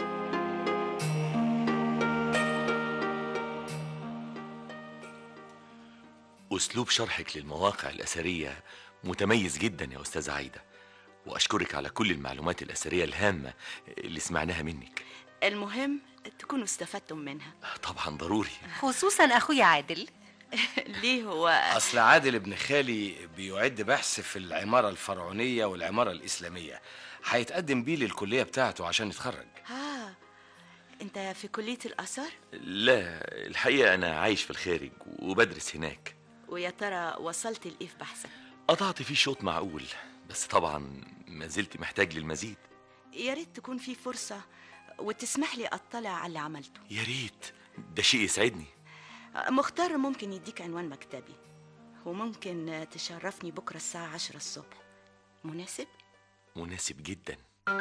أسلوب شرحك للمواقع الأثرية متميز جدا يا أستاذ عايدة وأشكرك على كل المعلومات الأثرية الهامة اللي سمعناها منك المهم تكونوا استفدتم منها طبعا ضروري خصوصا أخويا عادل ليه هو أصل عادل ابن خالي بيعد بحث في العمارة الفرعونية والعمارة الإسلامية هيتقدم بيه للكلية بتاعته عشان يتخرج ها انت في كلية الآثار لا الحقيقة أنا عايش في الخارج وبدرس هناك ويا ترى وصلت لإيه في بحثك قطعت فيه شوط معقول بس طبعا ما زلت محتاج للمزيد يا ريت تكون في فرصة وتسمح لي أطلع على اللي عملته يا ريت ده شيء يسعدني مختار ممكن يديك عنوان مكتبي وممكن تشرفني بكرة الساعة عشرة الصبح مناسب؟ مناسب جدا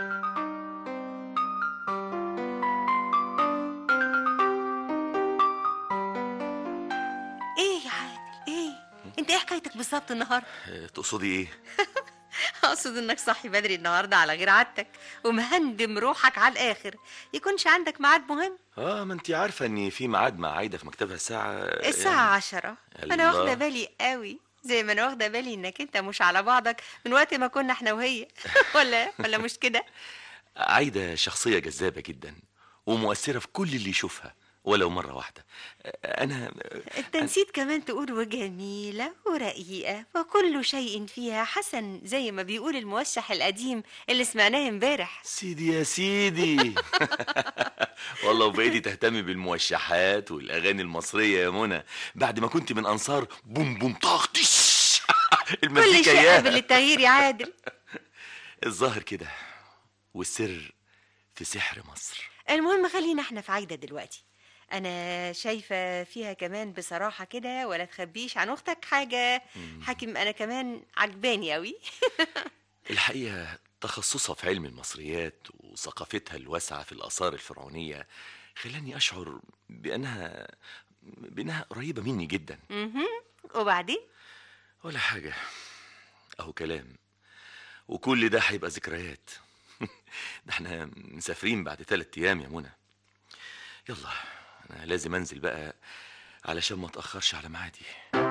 إيه يا عادل إيه أنت إيه حكايتك بالظبط النهاردة أه، تقصدي إيه؟ أقصد إنك صاحي بدري النهاردة على غير عادتك ومهندم روحك على الآخر يكونش عندك ميعاد مهم اه ما انت عارفة ان في ميعاد مع عايدة في مكتبها الساعة الساعة عشرة أنا الله. واخدة بالي قوي زي ما أنا واخدة بالي إنك أنت مش على بعضك من وقت ما كنا إحنا وهي ولا ولا مش كده؟ عايدة شخصية جذابة جدا ومؤثرة في كل اللي يشوفها ولو مرة واحدة أنا أنت نسيت كمان تقول وجميلة ورقيقة وكل شيء فيها حسن زي ما بيقول الموشح القديم اللي سمعناه امبارح سيدي يا سيدي والله وبقيتي تهتمي بالموشحات والأغاني المصرية يا منى بعد ما كنت من أنصار بوم بوم طخ تش كل المزيكا شيء ياها قبل التغيير يا عادل الظاهر كده والسر في سحر مصر المهم خلينا احنا في عايدة دلوقتي انا شايفة فيها كمان بصراحة كده ولا تخبيش عن اختك حاجة حاكم انا كمان عجباني قوي الحقيقة تخصصها في علم المصريات وثقافتها الواسعة في الآثار الفرعونية خلاني أشعر بأنها بأنها قريبة مني جدا مهم. وبعدين ولا حاجة أهو كلام وكل ده هيبقى ذكريات ده احنا مسافرين بعد تلات أيام يا منى يلا أنا لازم أنزل بقى علشان ما أتأخرش على ميعادي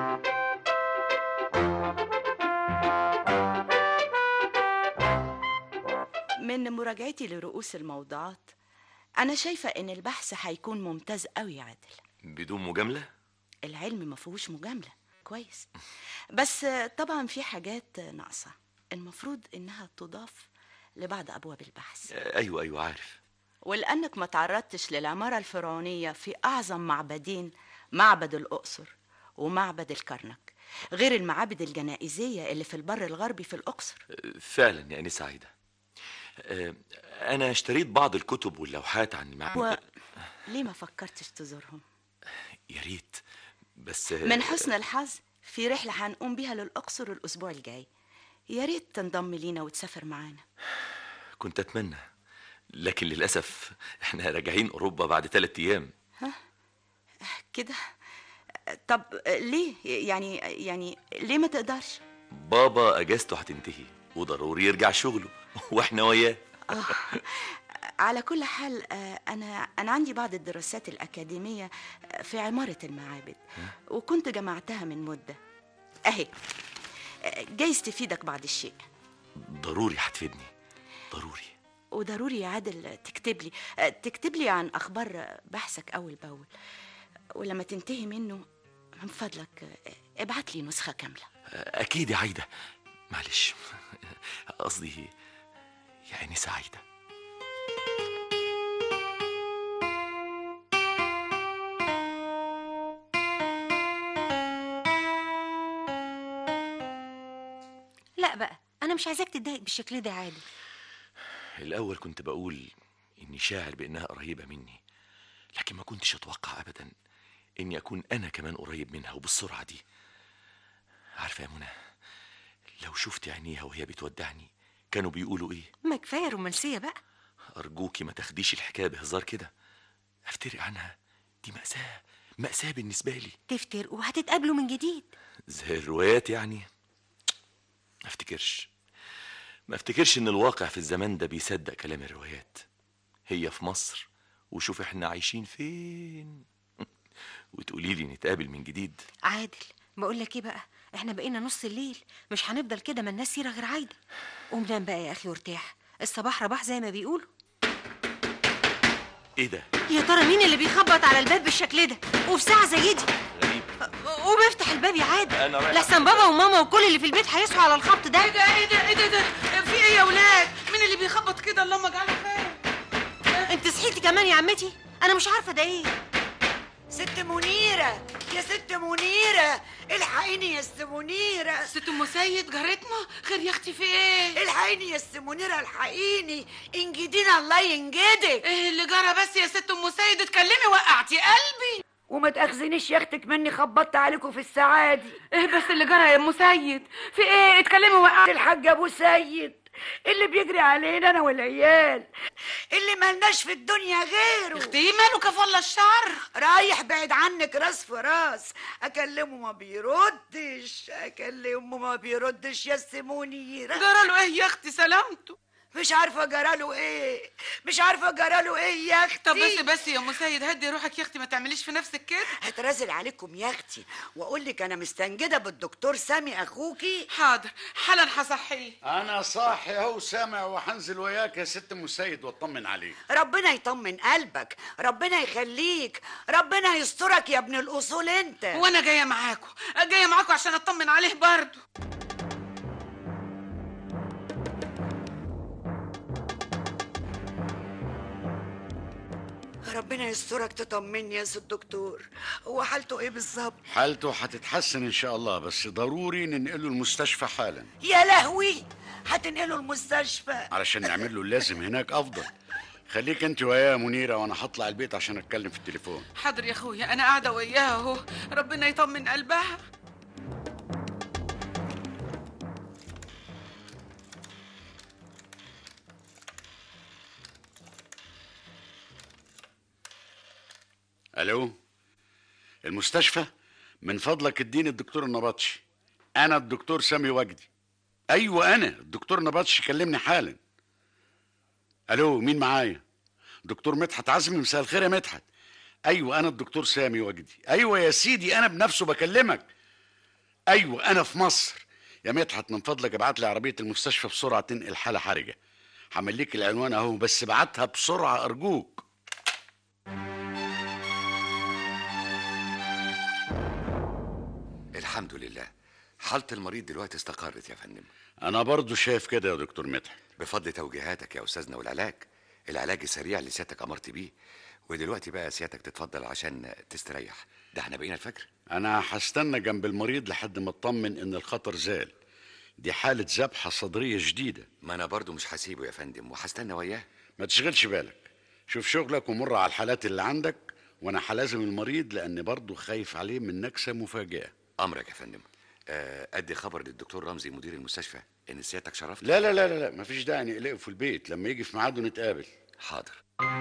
من مراجعتي لرؤوس الموضوعات أنا شايفة إن البحث هيكون ممتاز أوي يا عادل بدون مجاملة العلم ما فيهوش مجاملة كويس بس طبعا في حاجات ناقصة المفروض إنها تضاف لبعض أبواب البحث آه، أيوة أيوة عارف ولأنك ما تعرضتش للعمارة الفرعونية في أعظم معبدين معبد الأقصر ومعبد الكرنك غير المعابد الجنائزية اللي في البر الغربي في الأقصر آه، فعلا يا أنسة عايدة آه، أنا اشتريت بعض الكتب واللوحات عن المعبد وليه ما فكرتش تزورهم يا ريت بس من حسن الحظ في رحلة هنقوم بيها للأقصر الأسبوع الجاي يا ريت تنضم لينا وتسافر معانا كنت أتمنى لكن للأسف احنا راجعين أوروبا بعد ثلاثة أيام كده طب ليه يعني يعني ليه ما تقدرش بابا أجازته هتنتهي وضروري يرجع شغله واحنا وياه آه. على كل حال آه، أنا أنا عندي بعض الدراسات الأكاديمية آه، في عمارة المعابد وكنت جمعتها من مدة أهي آه، جايز تفيدك بعض الشيء ضروري هتفيدني ضروري وضروري يا عادل تكتب لي آه، تكتب لي عن أخبار بحثك أول بأول ولما تنتهي منه من فضلك آه، ابعت لي نسخة كاملة أكيد يا عايدة معلش قصدي يا أنسة عايدة لا بقى انا مش عايزاك تتضايق بالشكل ده عادي الأول كنت بقول إني شاعر بإنها قريبة مني لكن ما كنتش أتوقع أبدا إني أكون أنا كمان قريب منها وبالسرعة دي عارفة يا منى لو شفت عينيها وهي بتودعني كانوا بيقولوا إيه ما كفايه رومانسيه بقى أرجوكي ما تاخديش الحكاية بهزار كده أفترق عنها دي مأساة مأساة بالنسبة لي تفترقوا وهتتقابلوا من جديد زي الروايات يعني ما افتكرش ما افتكرش ان الواقع في الزمان ده بيصدق كلام الروايات هي في مصر وشوف احنا عايشين فين وتقولي لي نتقابل من جديد عادل بقول لك ايه بقى احنا بقينا نص الليل مش هنفضل كده ما الناس سيره غير عايده قوم نام بقى يا اخي وارتاح الصباح رباح زي ما بيقولوا ايه ده يا ترى مين اللي بيخبط على الباب بالشكل ده وفي ساعه زي دي غريب قوم افتح الباب يا عادل أنا رايح لحسن بابا وماما وكل اللي في البيت هيصحوا على الخبط ده ايه ده ايه ده ايه ده, ده في ايه يا ولاد مين اللي بيخبط كده اللهم اجعله خير انت صحيتي كمان يا عمتي انا مش عارفه ده ايه ست منيرة يا ست منيرة الحقيني يا ست منيرة ست ام سيد جارتنا خير يا اختي في ايه الحقيني يا ست منيرة الحقيني انجدينا الله ينجدك ايه اللي جرى بس يا ست ام سيد اتكلمي وقعتي قلبي وما تاخذنيش يا اختك مني خبطت عليكم في السعادة ايه بس اللي جرى يا ام سيد في ايه اتكلمي وقعتي الحاج ابو سيد اللي بيجري علينا انا والعيال اللي ملناش في الدنيا غيره اختي ماله كفالة الشعر رايح بعيد عنك راس في راس اكلمه ما بيردش اكلمه ما بيردش يا سمونيرة جرى له ايه يا اختي سلامته مش عارفه جراله ايه مش عارفه جراله ايه يا اختي طب بس بس يا ام سيد هدي روحك يا اختي ما تعمليش في نفسك كده هترازل عليكم يا اختي واقول لك انا مستنجده بالدكتور سامي اخوكي حاضر حالا هصحيه انا صاحي اهو سامع وهنزل وياك يا ست مسيد واطمن عليك ربنا يطمن قلبك ربنا يخليك ربنا يسترك يا ابن الاصول انت وانا جايه معاكم جايه معاكم عشان اطمن عليه برضه ربنا يسترك تطمني يا ست دكتور هو حالته ايه بالظبط حالته هتتحسن ان شاء الله بس ضروري ننقله المستشفى حالا يا لهوي هتنقله المستشفى علشان نعمل له اللازم هناك افضل خليك انت وياه يا منيره وانا هطلع البيت عشان اتكلم في التليفون حاضر يا اخويا انا قاعده وياها اهو ربنا يطمن قلبها الو المستشفى من فضلك اديني الدكتور النبطشي انا الدكتور سامي وجدي ايوه انا الدكتور نبطش كلمني حالا الو مين معايا دكتور مدحت عزمي مساء الخير يا مدحت ايوه انا الدكتور سامي وجدي ايوه يا سيدي انا بنفسه بكلمك ايوه انا في مصر يا مدحت من فضلك ابعت لي عربيه المستشفى بسرعه تنقل حاله حرجه همليك العنوان اهو بس ابعتها بسرعه ارجوك الحمد لله حالة المريض دلوقتي استقرت يا فندم انا برضو شايف كده يا دكتور مدحت بفضل توجيهاتك يا استاذنا والعلاج العلاج السريع اللي سيادتك امرت بيه ودلوقتي بقى سيادتك تتفضل عشان تستريح ده احنا بقينا الفجر انا هستنى جنب المريض لحد ما اطمن ان الخطر زال دي حالة ذبحة صدرية جديدة ما انا برضو مش هسيبه يا فندم وهستنى وياه ما تشغلش بالك شوف شغلك ومر على الحالات اللي عندك وانا هلازم المريض لاني برضو خايف عليه من نكسة مفاجئة امرك يا فندم آه، ادي خبر للدكتور رمزي مدير المستشفى ان سيادتك شرفت لا لا لا لا, لا مفيش داعي نقلقه في البيت لما يجي في ميعاده نتقابل حاضر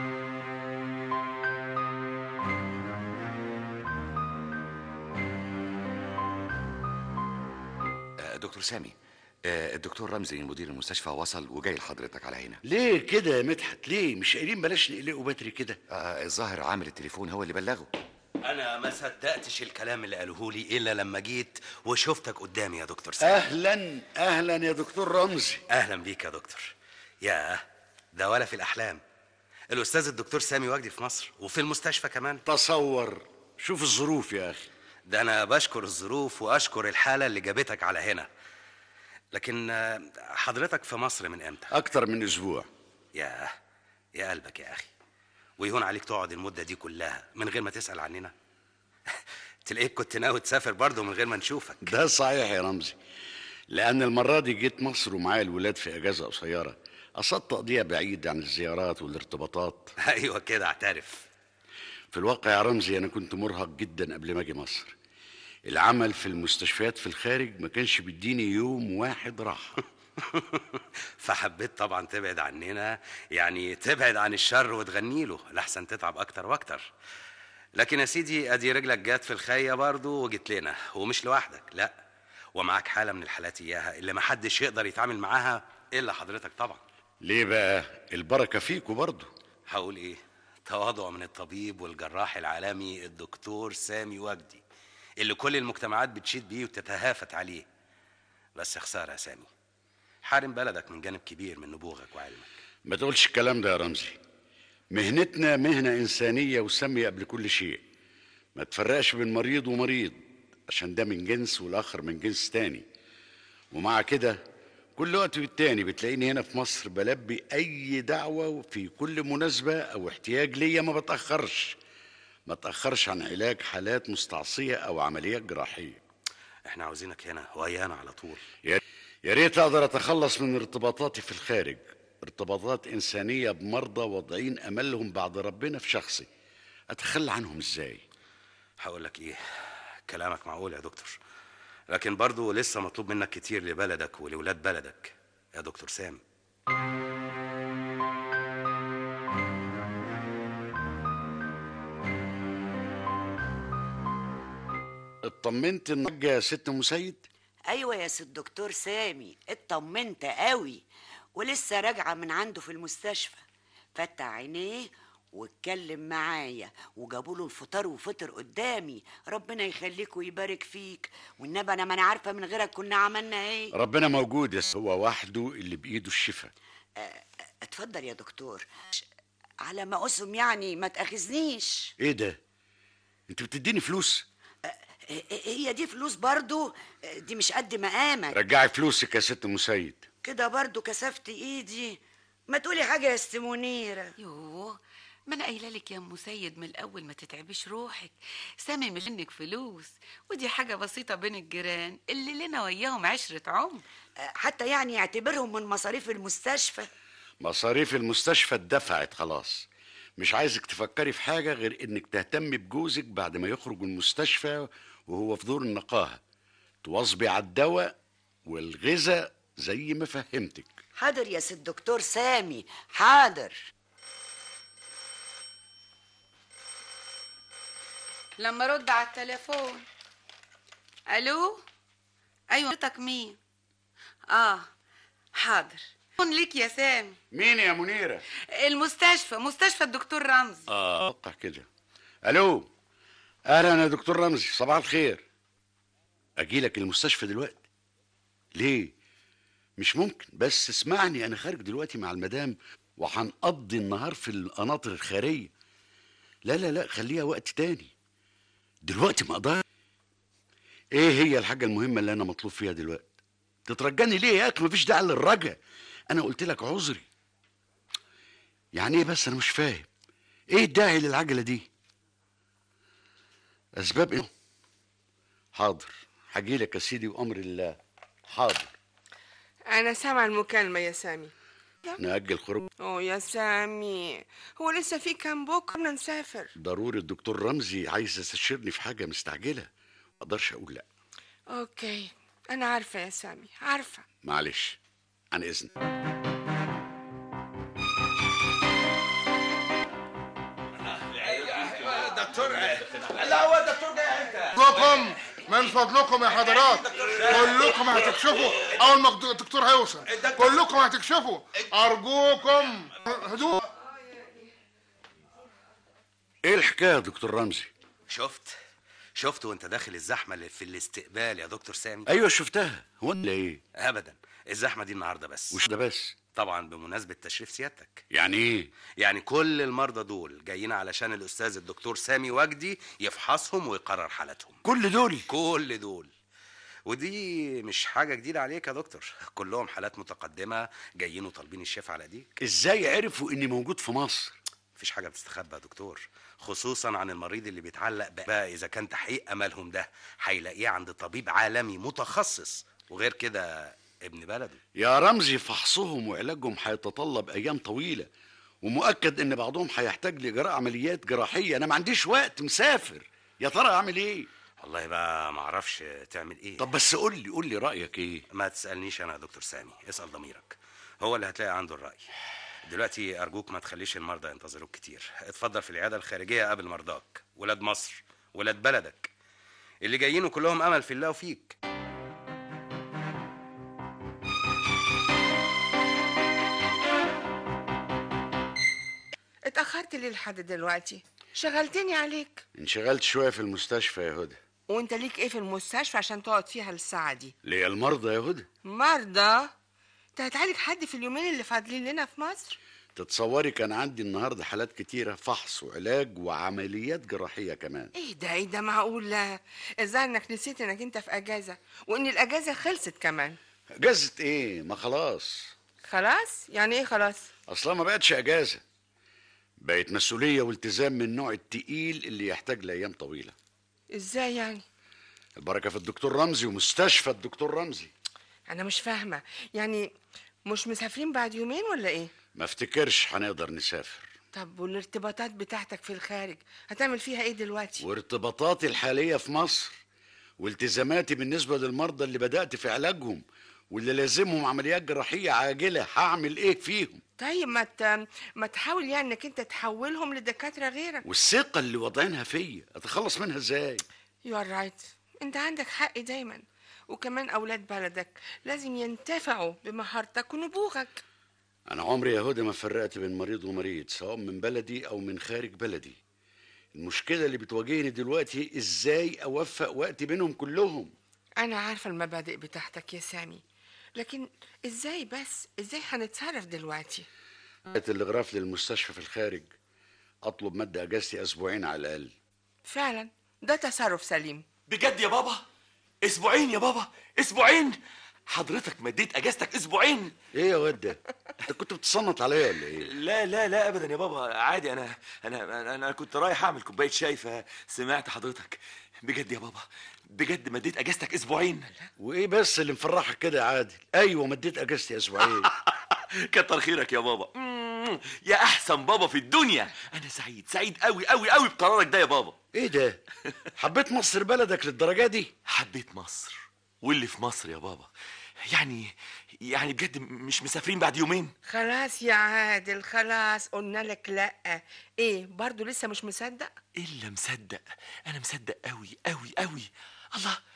آه، دكتور سامي آه، الدكتور رمزي مدير المستشفى وصل وجاي لحضرتك على هنا ليه كده يا مدحت ليه مش قايلين بلاش نقلقه بدري كده آه، الظاهر عامل التليفون هو اللي بلغه انا ما صدقتش الكلام اللي قالوه لي الا لما جيت وشفتك قدامي يا دكتور سامي اهلا اهلا يا دكتور رمزي اهلا بيك يا دكتور يا ده ولا في الاحلام الاستاذ الدكتور سامي وجدي في مصر وفي المستشفى كمان تصور شوف الظروف يا اخي ده انا بشكر الظروف واشكر الحاله اللي جابتك على هنا لكن آه، حضرتك في مصر من امتى اكتر من اسبوع يا يا قلبك يا اخي ويهون عليك تقعد المده دي كلها من غير ما تسال عننا تلاقيك كنت ناوي تسافر برضه من غير ما نشوفك ده صحيح يا رمزي لان المره دي جيت مصر ومعايا الولاد في اجازه قصيره قصدت تقضيها بعيد عن الزيارات والارتباطات ايوه كده اعترف في الواقع يا رمزي انا كنت مرهق جدا قبل ما اجي مصر العمل في المستشفيات في الخارج ما كانش بيديني يوم واحد راحه فحبيت طبعا تبعد عننا يعني تبعد عن الشر وتغني له لحسن تتعب اكتر واكتر لكن يا سيدي ادي رجلك جات في الخية برضه وجيت لنا ومش لوحدك لا ومعاك حالة من الحالات اياها اللي محدش يقدر يتعامل معاها الا حضرتك طبعا ليه بقى البركه فيكوا برضه هقول ايه تواضع من الطبيب والجراح العالمي الدكتور سامي وجدي اللي كل المجتمعات بتشيد بيه وتتهافت عليه بس خسارة يا سامي حارم بلدك من جانب كبير من نبوغك وعلمك ما تقولش الكلام ده يا رمزي مهنتنا مهنة إنسانية وسامية قبل كل شيء ما تفرقش بين مريض ومريض عشان ده من جنس والآخر من جنس تاني ومع كده كل وقت والتاني بتلاقيني هنا في مصر بلبي أي دعوة في كل مناسبة أو احتياج ليا ما بتأخرش ما تأخرش عن علاج حالات مستعصية أو عمليات جراحية احنا عاوزينك هنا ويانا على طول يا يا ريت اقدر اتخلص من ارتباطاتي في الخارج ارتباطات انسانيه بمرضى واضعين املهم بعد ربنا في شخصي اتخلى عنهم ازاي هقول لك ايه كلامك معقول يا دكتور لكن برضه لسه مطلوب منك كتير لبلدك ولولاد بلدك يا دكتور سام اطمنت انك يا ست مسيد ايوه يا سي الدكتور سامي اطمنت قوي ولسه راجعه من عنده في المستشفى فتح عينيه واتكلم معايا وجابوا له الفطار وفطر قدامي ربنا يخليك ويبارك فيك والنبي انا ما انا عارفه من غيرك كنا عملنا ايه ربنا موجود يا س- هو وحده اللي بايده الشفاء اتفضل يا دكتور على ما اسم يعني ما تاخذنيش ايه ده انت بتديني فلوس هي دي فلوس برضو دي مش قد مقامك رجعي فلوسك يا ست مسيد كده برضو كسفت ايدي ما تقولي حاجه يا ست منيره يوه ما انا قايله لك يا ام سيد من الاول ما تتعبيش روحك سامي مش منك فلوس ودي حاجه بسيطه بين الجيران اللي لنا وياهم عشره عمر حتى يعني يعتبرهم من مصاريف المستشفى مصاريف المستشفى اتدفعت خلاص مش عايزك تفكري في حاجة غير انك تهتمي بجوزك بعد ما يخرج من المستشفى وهو في دور النقاهة تواظبي على الدواء والغذاء زي ما فهمتك حاضر يا سيد دكتور سامي حاضر لما رد على التليفون الو ايوه حضرتك مين اه حاضر كون ليك يا سامي مين يا منيره المستشفى مستشفى الدكتور رمزي اه اتوقع كده الو اهلا يا دكتور رمزي صباح الخير اجي لك المستشفى دلوقتي ليه مش ممكن بس اسمعني انا خارج دلوقتي مع المدام وهنقضي النهار في القناطر الخيريه لا لا لا خليها وقت تاني دلوقتي ما اقدر ايه هي الحاجه المهمه اللي انا مطلوب فيها دلوقتي تترجاني ليه يا اخي مفيش داعي للرجا انا قلت لك عذري يعني ايه بس انا مش فاهم ايه الداعي للعجله دي اسباب ايه حاضر هجي لك يا سيدي وامر الله حاضر انا سامع المكالمه يا سامي نأجل خروج اوه يا سامي هو لسه في كام بكره بدنا نسافر ضروري الدكتور رمزي عايز يستشيرني في حاجه مستعجله ما اقدرش اقول لا اوكي انا عارفه يا سامي عارفه معلش عن اذنك دكتور لا هو الدكتور جاي امتى فضلكم من فضلكم يا حضرات كلكم هتكشفوا اول ما الدكتور هيوصل كلكم هتكشفوا ارجوكم هدوء ايه الحكايه يا دكتور رمزي شفت شفت وانت داخل الزحمه اللي في الاستقبال يا دكتور سامي ايوه شفتها هو ولا ايه ابدا الزحمه دي النهارده بس وش ده بس طبعا بمناسبه تشريف سيادتك يعني ايه يعني كل المرضى دول جايين علشان الاستاذ الدكتور سامي وجدي يفحصهم ويقرر حالتهم كل دول كل دول ودي مش حاجه جديده عليك يا دكتور كلهم حالات متقدمه جايين وطالبين الشفاء على ايديك ازاي عرفوا اني موجود في مصر مفيش حاجه بتستخبى يا دكتور خصوصا عن المريض اللي بيتعلق بقى اذا كان تحقيق املهم ده هيلاقيه عند طبيب عالمي متخصص وغير كده ابن بلده يا رمزي فحصهم وعلاجهم هيتطلب ايام طويله ومؤكد ان بعضهم هيحتاج لاجراء عمليات جراحيه انا ما عنديش وقت مسافر يا ترى اعمل ايه والله بقى ما اعرفش تعمل ايه طب بس قول لي قول لي رايك ايه ما تسالنيش انا يا دكتور سامي اسال ضميرك هو اللي هتلاقي عنده الراي دلوقتي ارجوك ما تخليش المرضى ينتظروك كتير اتفضل في العياده الخارجيه قبل مرضاك ولاد مصر ولاد بلدك اللي جايين وكلهم امل في الله وفيك اتاخرت ليه لحد دلوقتي شغلتني عليك انشغلت شويه في المستشفى يا هدى وانت ليك ايه في المستشفى عشان تقعد فيها الساعه دي ليه المرضى يا هدى مرضى انت هتعالج حد في اليومين اللي فاضلين لنا في مصر تتصوري كان عندي النهارده حالات كتيره فحص وعلاج وعمليات جراحيه كمان ايه ده ايه ده معقول لا ازاي انك نسيت انك انت في اجازه وان الاجازه خلصت كمان اجازه ايه ما خلاص خلاص يعني ايه خلاص اصلا ما بقتش اجازه بقت مسؤوليه والتزام من النوع التقيل اللي يحتاج لايام طويله ازاي يعني البركه في الدكتور رمزي ومستشفى الدكتور رمزي انا مش فاهمه يعني مش مسافرين بعد يومين ولا ايه ما افتكرش هنقدر نسافر طب والارتباطات بتاعتك في الخارج هتعمل فيها ايه دلوقتي وارتباطاتي الحاليه في مصر والتزاماتي بالنسبه للمرضى اللي بدات في علاجهم واللي لازمهم عمليات جراحيه عاجله هعمل ايه فيهم طيب ما ت... ما تحاول يعني انك انت تحولهم لدكاتره غيرك والثقه اللي واضعينها فيا اتخلص منها ازاي يو ار رايت انت عندك حق دايما وكمان اولاد بلدك لازم ينتفعوا بمهارتك ونبوغك انا عمري يا هدى ما فرقت بين مريض ومريض سواء من بلدي او من خارج بلدي المشكله اللي بتواجهني دلوقتي ازاي اوفق وقتي بينهم كلهم انا عارفه المبادئ بتاعتك يا سامي لكن ازاي بس ازاي هنتصرف دلوقتي الغراف للمستشفى في الخارج اطلب مد اجازتي اسبوعين على الاقل فعلا ده تصرف سليم بجد يا بابا اسبوعين يا بابا اسبوعين حضرتك مديت اجازتك اسبوعين ايه يا واد ده انت كنت بتصنط عليا ولا ايه لا لا لا ابدا يا بابا عادي انا انا انا, أنا كنت رايح اعمل كوبايه شاي فسمعت حضرتك بجد يا بابا بجد مديت اجازتك اسبوعين وايه بس اللي مفرحك كده يا عادل ايوه مديت اجازتي اسبوعين كتر خيرك يا بابا مم، يا احسن بابا في الدنيا انا سعيد سعيد قوي قوي قوي بقرارك ده يا بابا ايه ده حبيت مصر بلدك للدرجه دي حبيت مصر واللي في مصر يا بابا يعني يعني بجد مش مسافرين بعد يومين خلاص يا عادل خلاص قلنا لك لا ايه برضو لسه مش مصدق الا مصدق انا مصدق قوي قوي قوي الله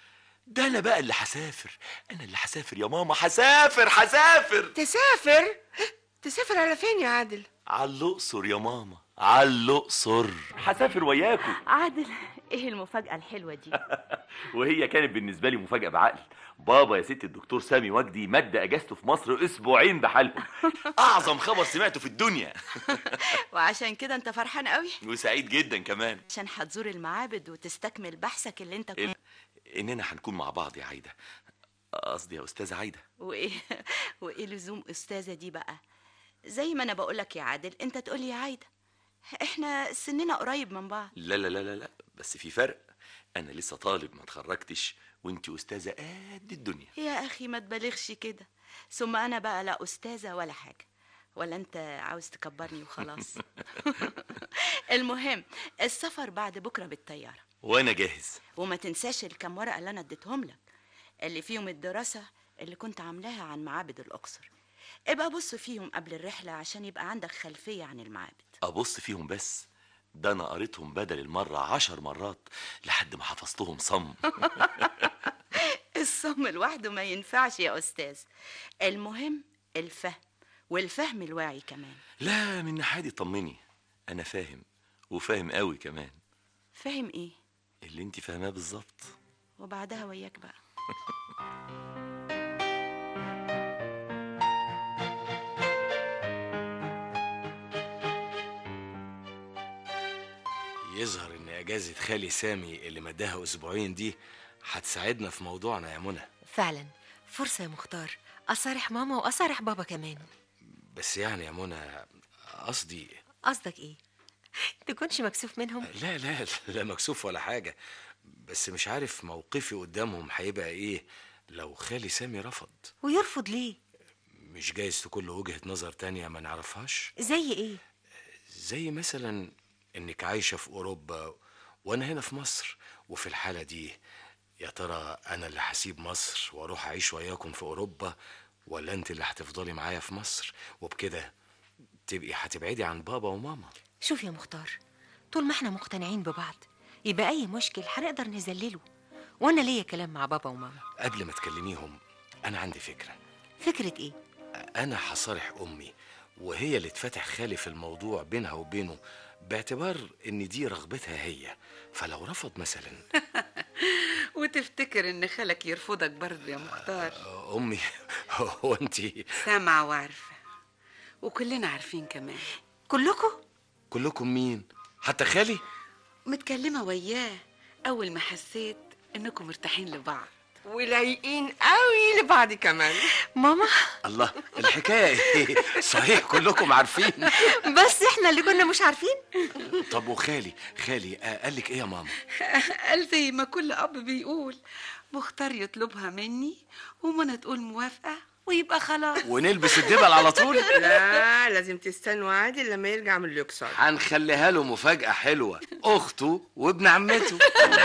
ده انا بقى اللي هسافر انا اللي هسافر يا ماما هسافر هسافر تسافر تسافر على فين يا عادل على الاقصر يا ماما على الاقصر هسافر وياكم عادل ايه المفاجأة الحلوة دي وهي كانت بالنسبه لي مفاجاه بعقل بابا يا ست الدكتور سامي وجدي مد اجازته في مصر اسبوعين بحالهم اعظم خبر سمعته في الدنيا وعشان كده انت فرحان قوي وسعيد جدا كمان عشان هتزور المعابد وتستكمل بحثك اللي انت كنت اننا هنكون مع بعض يا عايده قصدي يا استاذه عايده وايه وايه لزوم استاذه دي بقى زي ما انا بقولك يا عادل انت تقولي يا عايده احنا سننا قريب من بعض لا لا لا لا لا بس في فرق انا لسه طالب ما اتخرجتش وانت استاذه قد الدنيا يا اخي ما تبالغش كده ثم انا بقى لا استاذه ولا حاجه ولا انت عاوز تكبرني وخلاص المهم السفر بعد بكره بالطياره وانا جاهز وما تنساش الكام ورقه اللي انا اديتهم لك اللي فيهم الدراسه اللي كنت عاملاها عن معابد الاقصر ابقى بص فيهم قبل الرحله عشان يبقى عندك خلفيه عن المعابد ابص فيهم بس ده انا قريتهم بدل المره عشر مرات لحد ما حفظتهم صم الصم لوحده ما ينفعش يا استاذ المهم الفهم والفهم الواعي كمان لا من ناحيتي طمني انا فاهم وفاهم قوي كمان فاهم ايه اللي انت فاهماه بالظبط وبعدها وياك بقى يظهر ان اجازه خالي سامي اللي مداها اسبوعين دي هتساعدنا في موضوعنا يا منى فعلا فرصة يا مختار أصارح ماما وأصارح بابا كمان بس يعني يا منى قصدي قصدك إيه؟ تكونش مكسوف منهم؟ لا لا لا مكسوف ولا حاجه بس مش عارف موقفي قدامهم هيبقى ايه لو خالي سامي رفض ويرفض ليه؟ مش جايز تكون له وجهه نظر تانية ما نعرفهاش زي إيه؟ زي مثلا انك عايشه في اوروبا وانا هنا في مصر وفي الحاله دي يا ترى انا اللي هسيب مصر واروح اعيش وياكم في اوروبا ولا انت اللي هتفضلي معايا في مصر وبكده تبقي هتبعدي عن بابا وماما شوف يا مختار طول ما احنا مقتنعين ببعض يبقى أي مشكل هنقدر نذلله وأنا ليا كلام مع بابا وماما قبل ما تكلميهم انا عندي فكره فكرة إيه؟ انا هصارح امي وهي اللي تفتح خالي في الموضوع بينها وبينه باعتبار ان دي رغبتها هي فلو رفض مثلا وتفتكر ان خالك يرفضك برضه يا مختار امي هو انت سامعة وعارفة وكلنا عارفين كمان كلكم؟ كلكم مين حتى خالي متكلمة وياه أول ما حسيت إنكم مرتاحين لبعض ولايقين قوي لبعض كمان ماما الله الحكايه ايه صحيح كلكم عارفين بس احنا اللي كنا مش عارفين طب وخالي خالي آه، قال لك ايه يا ماما قال زي ما كل أب بيقول مختار يطلبها مني ومنى تقول موافقة ويبقى خلاص ونلبس الدبل على طول لا لازم تستنوا عادل لما يرجع من اليوكسار هنخليها له مفاجاه حلوه اخته وابن عمته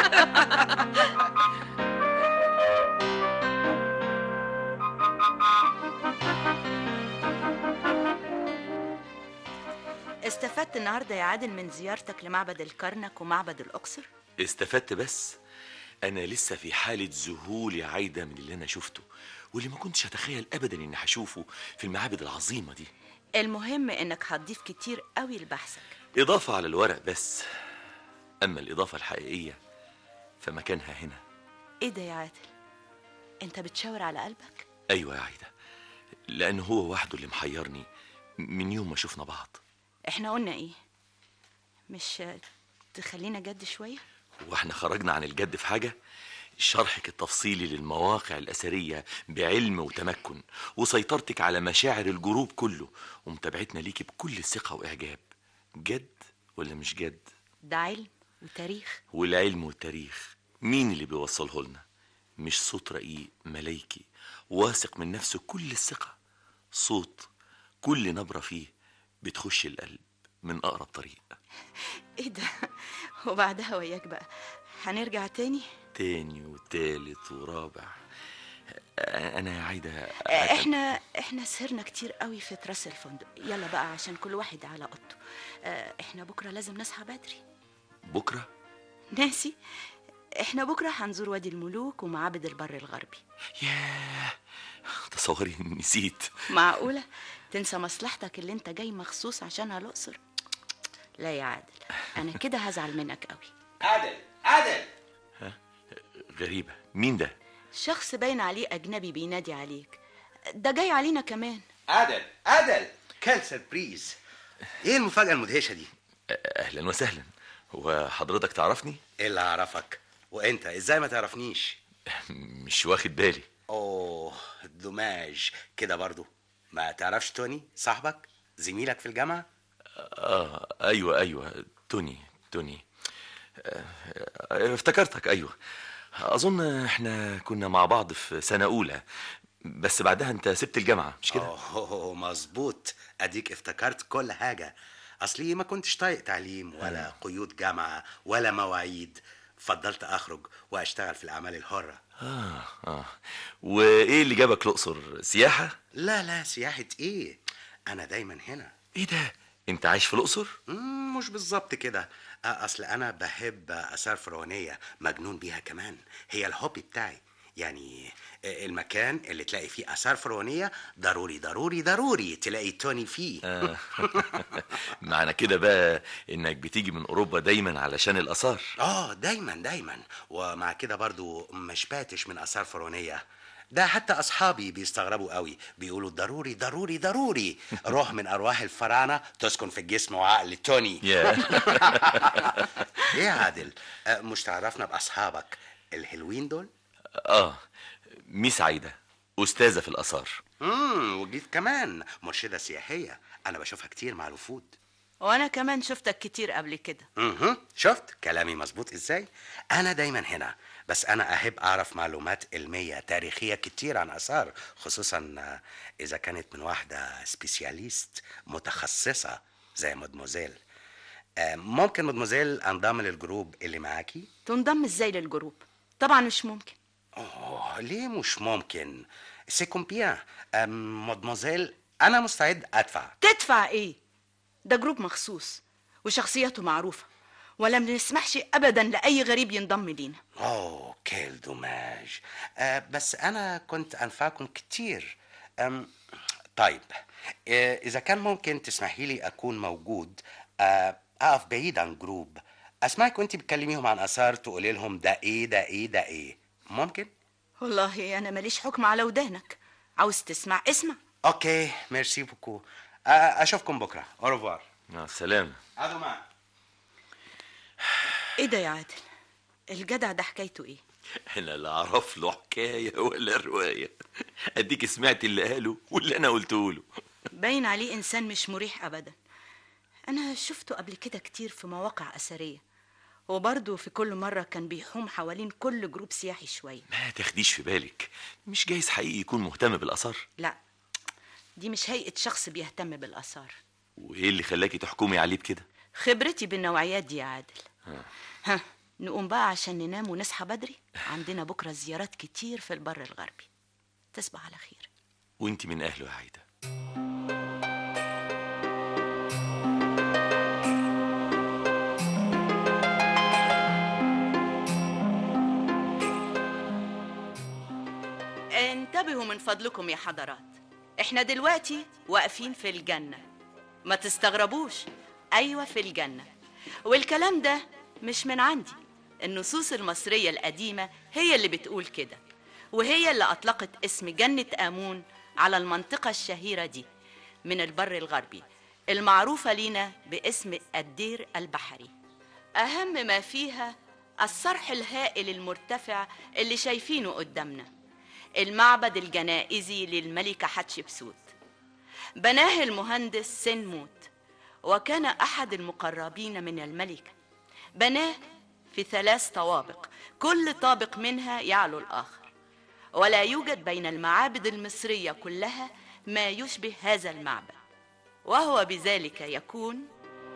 استفدت النهارده يا عادل من زيارتك لمعبد الكرنك ومعبد الاقصر استفدت بس انا لسه في حاله ذهول يا عايده من اللي انا شفته واللي ما كنتش اتخيل ابدا اني هشوفه في المعابد العظيمه دي المهم انك هتضيف كتير قوي لبحثك اضافه على الورق بس اما الاضافه الحقيقيه فمكانها هنا ايه ده يا عادل انت بتشاور على قلبك ايوه يا عايده لان هو وحده اللي محيرني من يوم ما شفنا بعض احنا قلنا ايه مش تخلينا جد شويه واحنا خرجنا عن الجد في حاجة شرحك التفصيلي للمواقع الأثرية بعلم وتمكن وسيطرتك على مشاعر الجروب كله ومتابعتنا ليكي بكل ثقة وإعجاب جد ولا مش جد ده علم وتاريخ والعلم والتاريخ مين اللي بيوصله لنا مش صوت رقيق ملايكي واثق من نفسه كل الثقة صوت كل نبرة فيه بتخش القلب من أقرب طريق ايه ده وبعدها وياك بقى هنرجع تاني تاني وتالت ورابع انا يا عايده احنا احنا سهرنا كتير قوي في تراس الفندق يلا بقى عشان كل واحد على اوضته اه، احنا بكره لازم نصحى بدري بكره ناسي احنا بكرة هنزور وادي الملوك ومعابد البر الغربي ياه تصوري نسيت معقولة تنسى مصلحتك اللي انت جاي مخصوص عشانها الأقصر لا يا عادل أنا كده هزعل منك قوي عادل عادل غريبة مين ده شخص باين عليه أجنبي بينادي عليك ده جاي علينا كمان عادل عادل كان سربريز ايه المفاجأة المدهشة دي؟ أهلا وسهلا هو حضرتك تعرفني ايه اللي اعرفك؟ وانت ازاي ما تعرفنيش؟ مش واخد بالي اوه دماج كده برضو ما تعرفش توني صاحبك زميلك في الجامعة؟ آه أيوة أيوة توني توني آه، آه، افتكرتك أيوة أظن إحنا كنا مع بعض في سنة أولى بس بعدها أنت سبت الجامعة مش كده؟ اوه مظبوط اديك افتكرت كل حاجة اصلي ما كنتش طايق تعليم ولا قيود جامعة ولا مواعيد فضلت اخرج واشتغل في الاعمال الحرة آه آه وإيه اللي جابك الأقصر؟ سياحة؟ لا لا سياحة ايه انا دايما هنا إيه ده؟ أنت عايش في الأقصر؟ مم، مش بالظبط كده آه، اصل انا بحب اثار فرعونيه مجنون بيها كمان هي الهوبي بتاعي يعني آه، المكان اللي تلاقي فيه اثار فرعونيه ضروري ضروري ضروري تلاقي توني فيه آه. معنى كده بقى إنك بتيجي من أوروبا دايما علشان الآثار اه دايما دايما ومع كده برضو مش باتش من اثار فرعونيه ده حتى اصحابي بيستغربوا قوي بيقولوا ضروري ضروري ضروري روح من ارواح الفراعنه تسكن في الجسم وعقل توني يا ايه يا عادل آه، مش تعرفنا باصحابك الحلوين دول آه ميس عايدة أستاذة في الآثار امم وجيت كمان مرشده سياحيه انا بشوفها كتير مع الوفود وأنا كمان شفتك كتير قبل كده اها شفت كلامي مظبوط ازاي انا دايما هنا بس انا احب اعرف معلومات علميه تاريخيه كتير عن اثار خصوصا آه، اذا كانت من واحده سبيسياليست متخصصه زي مدموزيل آه، ممكن مدموزيل انضم للجروب اللي معاكي تنضم ازاي للجروب طبعا مش ممكن اوه ليه مش ممكن سي كومبيان مدموزيل انا مستعد ادفع تدفع ايه ده جروب مخصوص وشخصيته معروفة ولا بنسمحش أبدا لأي غريب ينضم لينا اوه كيل دوماج آه بس انا كنت انفعكم كتير أم طيب آه اذا كان ممكن تسمحي لي اكون موجود آه اقف بعيد عن جروب اسمعك وانت بتكلميهم عن اثار تقولي لهم ده ايه ده ايه ده ايه ممكن والله أنا ماليش حكم على ودانك عاوز تسمع اسمع اوكي ميرسي بوكو آه اشوفكم بكره اورفوار مع السلامة عدو معك ايه ده يا عادل الجدع ده حكايته ايه أنا لا أعرف له حكاية ولا رواية أديك سمعت اللي قاله واللي أنا قلته له باين عليه إنسان مش مريح أبدا أنا شفته قبل كده كتير في مواقع أثرية وبرضه في كل مرة كان بيحوم حوالين كل جروب سياحي شوية ما تاخديش في بالك مش جايز حقيقي يكون مهتم بالآثار لا دي مش هيئة شخص بيهتم بالآثار وإيه اللي خلاكي تحكمي عليه بكده خبرتي بالنوعيات دي يا عادل ها نقوم بقى عشان ننام ونصحى بدري عندنا بكرة زيارات كتير في البر الغربي تصبح على خير وانت من أهله يا عايدة انتبهوا من فضلكم يا حضرات احنا دلوقتي واقفين في الجنة ما تستغربوش ايوه في الجنة والكلام ده مش من عندي النصوص المصرية القديمة هي اللي بتقول كده وهي اللي أطلقت اسم جنة آمون على المنطقة الشهيرة دي من البر الغربي المعروفة لينا باسم الدير البحري أهم ما فيها الصرح الهائل المرتفع اللي شايفينه قدامنا المعبد الجنائزي للملكة حتشبسوت بناه المهندس سنموت وكان أحد المقربين من الملكة بناه في ثلاث طوابق كل طابق منها يعلو الآخر ولا يوجد بين المعابد المصرية كلها ما يشبه هذا المعبد وهو بذلك يكون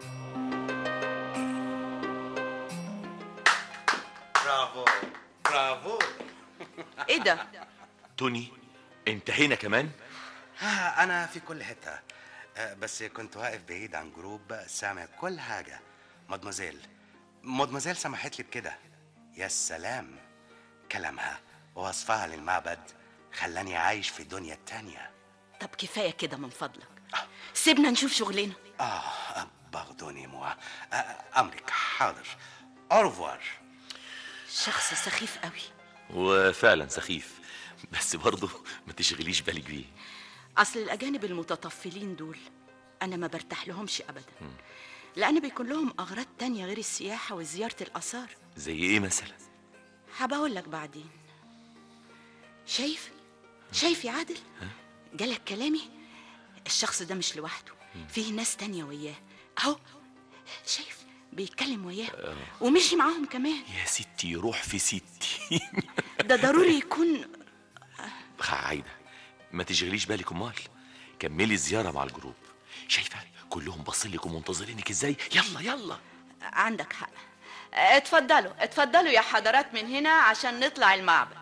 برافو برافو ايه ده توني انت هنا كمان ها انا في كل حته آه، بس كنت واقف بعيد عن جروب سامع كل حاجه مدمزيل مدمزيل سمحت لي بكده يا سلام كلامها ووصفها للمعبد خلاني عايش في الدنيا التانية طب كفايه كده من فضلك سيبنا نشوف شغلنا آه باردوني موا آه، أمرك حاضر أوروفوار شخص سخيف قوي وفعلا سخيف بس برضه ما تشغليش بالك بيه اصل الاجانب المتطفلين دول انا ما برتاح لهمش ابدا لان بيكون لهم اغراض تانية غير السياحه وزياره الاثار زي ايه مثلا هبقول لك بعدين شايف شايف يا عادل جالك كلامي الشخص ده مش لوحده فيه ناس تانية وياه اهو شايف بيتكلم وياه ومشي معاهم كمان يا ستي روح في ستي ده ضروري يكون عايدة ما تشغليش بالك امال كملي الزيارة مع الجروب شايفة كلهم باصين ومنتظرينك ازاي يلا يلا عندك حق اتفضلوا اتفضلوا يا حضرات من هنا عشان نطلع المعبد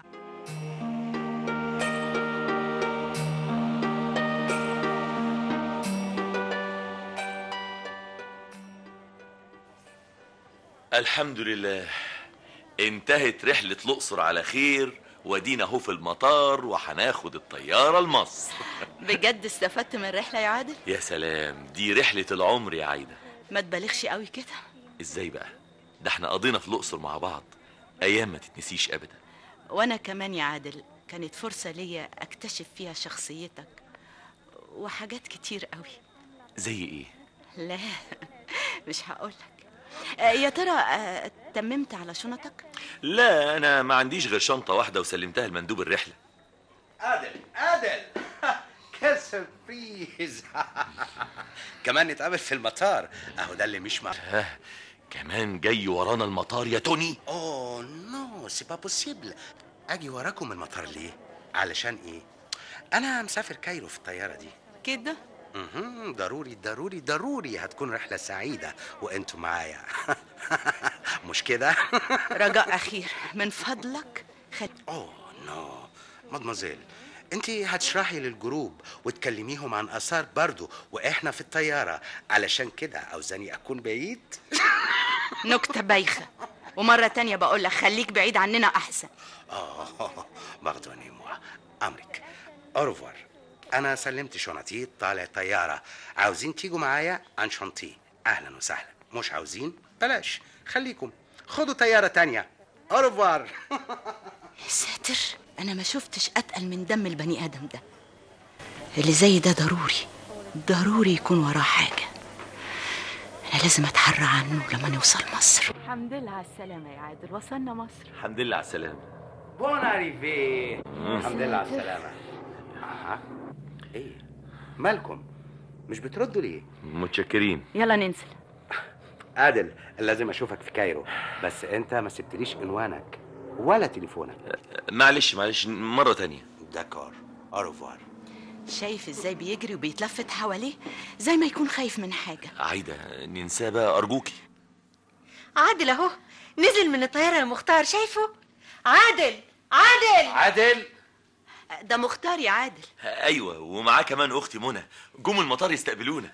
الحمد لله انتهت رحلة الأقصر على خير ودينا اهو في المطار وهناخد الطيارة لمصر بجد استفدت من الرحله يا عادل يا سلام دي رحلة العمر يا عايدة ما تبالغش قوي كده ازاي بقى ده احنا قضينا في الأقصر مع بعض أيام ما تتنسيش أبدا وانا كمان يا عادل كانت فرصه ليا اكتشف فيها شخصيتك وحاجات كتير قوي زي ايه لا مش هقولك آه، يا ترى آه، تممت على شنطك لا أنا ما عنديش غير شنطة واحدة وسلمتها لمندوب الرحلة عادل عادل كسربريز كمان نتقابل في المطار اهو ده اللي مش مع ها كمان جاي ورانا المطار يا توني اوه نو سي با بوسيبل اجي وراكم المطار ليه علشان ايه انا مسافر كايرو في الطياره دي كده مهم. ضروري ضروري ضروري هتكون رحله سعيده وانتوا معايا مش كده رجاء اخير من فضلك خد اوه نو مادموزيل انت هتشرحي للجروب وتكلميهم عن اثار برضو واحنا في الطياره علشان كده عاوزاني اكون بعيد نكته بايخه ومره تانية بقول لك خليك بعيد عننا احسن اه باردوني موا امرك اوروفوار انا سلمت شنطي طالع طياره عاوزين تيجوا معايا عن شنطي اهلا وسهلا مش عاوزين بلاش خليكم خدوا طياره تانية اوروفوار يا ساتر انا ما شفتش اتقل من دم البني ادم ده اللي زي ده ضروري ضروري يكون وراه حاجه انا لازم اتحرى عنه لما نوصل مصر الحمد لله على السلامه يا عادل وصلنا مصر الحمد لله على السلامة بون اريفي الحمد لله على السلامه اها ايه مالكم مش بتردوا ليه متشكرين يلا ننزل عادل لازم اشوفك في كايرو بس انت ما سبتليش عنوانك ولا تليفونك معلش معلش مرة تانية داكور اوروفوار شايف ازاي بيجري وبيتلفت حواليه زي ما يكون خايف من حاجه عايدة ننساه بقى أرجوكي عادل اهو نزل من الطياره يا مختار شايفه عادل عادل عادل ده مختار يا عادل أيوة ومعاه كمان أختي منى جم المطار يستقبلونا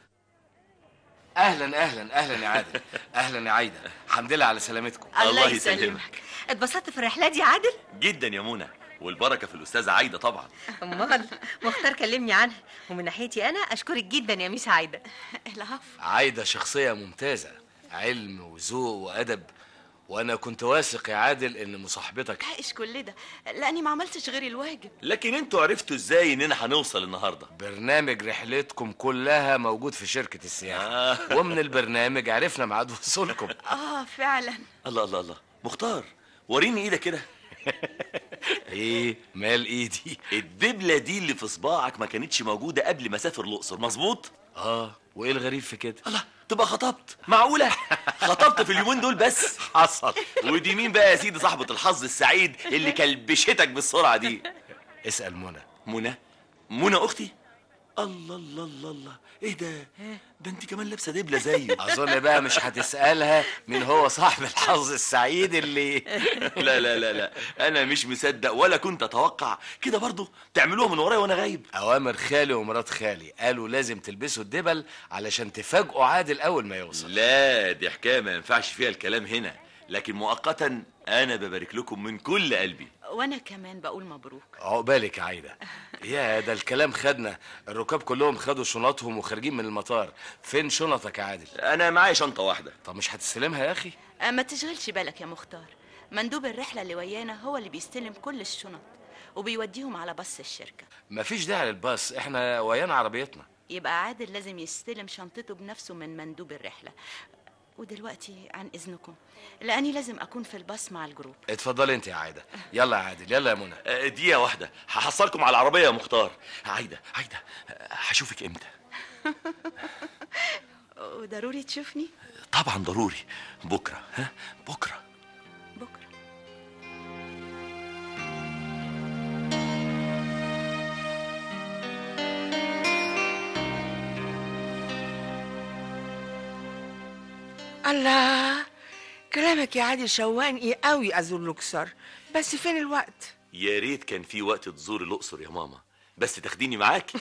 اهلا اهلا اهلا يا عادل اهلا يا عايده الحمد لله على سلامتكم الله يسلمك اتبسطت في الرحله دي يا عادل جدا يا منى والبركة في الأستاذة عايدة طبعا امال مختار كلمني عنها ومن ناحيتي انا اشكرك جدا يا ميس عايده العفو عايده شخصيه ممتازه علم وذوق وادب وانا كنت واثق يا عادل ان مصاحبتك عايش كل ده لاني ما عملتش غير الواجب لكن انتوا عرفتوا ازاي اننا هنوصل النهارده برنامج رحلتكم كلها موجود في شركه السياحه آه. ومن البرنامج عرفنا ميعاد وصولكم اه فعلا الله الله الله مختار وريني ايدك كده ايه مال ايدي الدبلة دي اللي في صباعك ما كانتش موجودة قبل ما اسافر الأقصر مظبوط اه وايه الغريب في كده الله تبقى خطبت معقولة خطبت في اليومين دول بس حصل ودي مين بقى يا سيدي صاحبة الحظ السعيد اللي كلبشتك بالسرعة دي اسال منى منى منى اختي الله الله الله الله ايه ده ده انت كمان لابسه دبله زيه اظن بقى مش هتسالها مين هو صاحب الحظ السعيد اللي لا لا لا لا انا مش مصدق ولا كنت اتوقع كده برضو تعملوها من ورايا وانا غايب اوامر خالي ومرات خالي قالوا لازم تلبسوا الدبل علشان تفاجئوا عادل اول ما يوصل لا دي حكايه ما ينفعش فيها الكلام هنا لكن مؤقتا انا ببارك لكم من كل قلبي وانا كمان بقول مبروك عقبالك يا عايده يا ده الكلام خدنا الركاب كلهم خدوا شنطهم وخارجين من المطار فين شنطك يا عادل انا معايا شنطه واحده طب مش هتستلمها يا اخي آه، ما تشغلش بالك يا مختار مندوب الرحله اللي ويانا هو اللي بيستلم كل الشنط وبيوديهم على باص الشركه مفيش داعي للباص احنا ويانا عربيتنا يبقى عادل لازم يستلم شنطته بنفسه من مندوب الرحله ودلوقتي عن اذنكم لاني لازم اكون في الباص مع الجروب اتفضلي انت يا عايده يلا يا عادل يلا يا منى آه، دقيقه واحده هحصلكم على العربيه يا مختار عايده عايده آه، هشوفك امتى وضروري تشوفني طبعا ضروري بكره ها بكره بكره الله كلامك يا عادل شوقني قوي ازور الاقصر بس فين الوقت يا ريت كان في وقت تزور الاقصر يا ماما بس تاخديني معاكي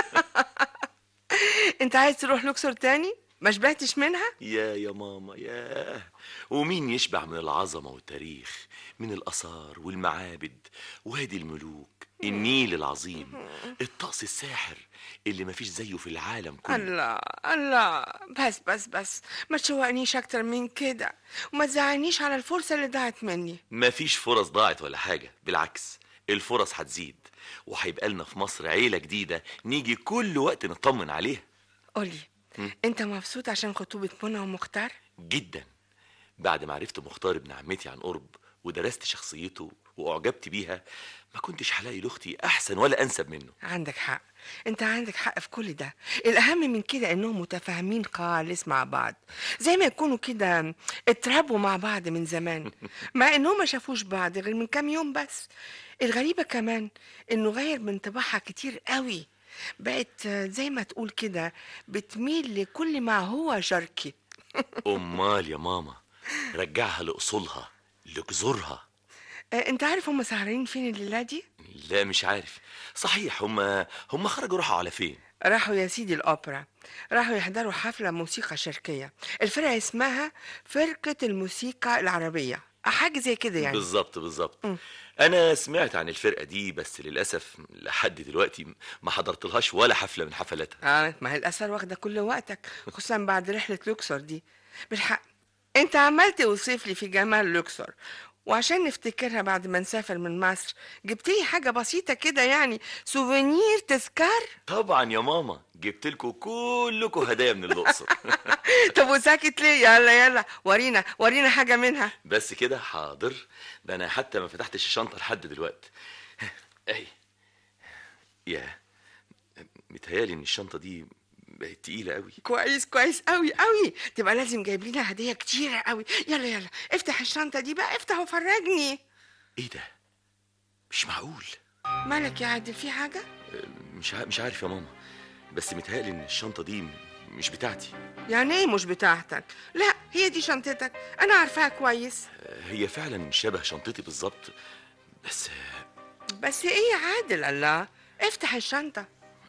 انت عايز تروح الاقصر تاني ما شبعتش منها يا يا ماما يا ومين يشبع من العظمة والتاريخ من الآثار والمعابد وادي الملوك النيل العظيم الطقس الساحر اللي مفيش زيه في العالم كله الله الله بس بس بس ما تشوقنيش اكتر من كده وما تزعلنيش على الفرصه اللي ضاعت مني مفيش فرص ضاعت ولا حاجة بالعكس الفرص هتزيد وهيبقى لنا في مصر عيلة جديدة نيجي كل وقت نطمن عليها قولي انت مبسوط عشان خطوبه منى ومختار جدا بعد ما عرفت مختار ابن عمتي عن قرب ودرست شخصيته واعجبت بيها ما كنتش هلاقي لاختي احسن ولا انسب منه عندك حق انت عندك حق في كل ده الاهم من كده انهم متفاهمين خالص مع بعض زي ما يكونوا كده اتربوا مع بعض من زمان مع انهم ما شافوش بعض غير من كام يوم بس الغريبة كمان انه غير من طباعها كتير قوي بقت زي ما تقول كده بتميل لكل ما هو شرقي امال يا ماما رجعها لاصولها لجذورها اه، انت عارف هم سهرانين فين الليلة دي لا مش عارف صحيح هم هم خرجوا راحوا على فين راحوا يا سيدي الأوبرا راحوا يحضروا حفلة موسيقى شرقية الفرقة اسمها فرقة الموسيقى العربية حاجة زي كده يعني بالظبط بالظبط انا سمعت عن الفرقه دي بس للاسف لحد دلوقتي ما حضرتلهاش ولا حفله من حفلاتها اه ما هي الأثر واخدة كل وقتك خصوصا بعد رحلة لوكسور دي بالحق انت عمال توصف لي في جمال لوكسور وعشان نفتكرها بعد ما نسافر من مصر جبت لي حاجة بسيطة كده يعني سوفينير تذكار طبعا يا ماما جبت لكم كلكم هدايا من الاقصر طب وساكت ليه يلا يلا ورينا ورينا حاجة منها بس كده حاضر ده انا حتى ما فتحتش الشنطه لحد دلوقتي اهي يا متهيالي ان الشنطه دي بقت تقيله قوي كويس كويس قوي قوي تبقى لازم جايب لنا هديه كتيره قوي يلا يلا افتح الشنطه دي بقى افتح وفرجني ايه ده مش معقول مالك يا عادل في حاجه مش ع- مش عارف يا ماما بس متهيألي ان الشنطه دي م- مش بتاعتي يعني ايه مش بتاعتك لا هي دي شنطتك انا عارفاها كويس هي فعلا شبه شنطتي بالظبط بس بس ايه يا عادل الله افتح الشنطه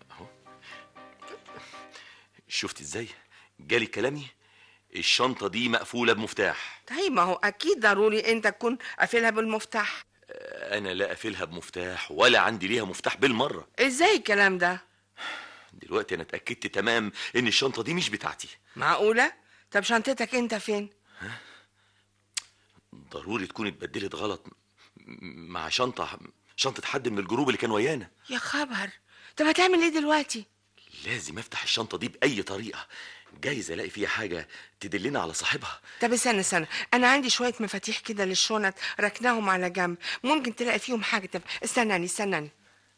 شفت ازاي جالي كلامي الشنطه دي مقفوله بمفتاح طيب ما هو اكيد ضروري انت تكون قافلها بالمفتاح انا لا قافلها بمفتاح ولا عندي ليها مفتاح بالمره ازاي الكلام ده دلوقتي انا اتاكدت تمام ان الشنطه دي مش بتاعتي معقوله طب شنطتك انت فين ضروري تكون اتبدلت غلط م- مع شنطه شنطه حد من الجروب اللي كان ويانا يا خبر طب هتعمل ايه دلوقتي لازم افتح الشنطه دي باي طريقه جايز الاقي فيها حاجه تدلنا على صاحبها طب استنى استنى انا عندي شويه مفاتيح كده للشنط ركناهم على جنب ممكن تلاقي فيهم حاجه طب استناني استناني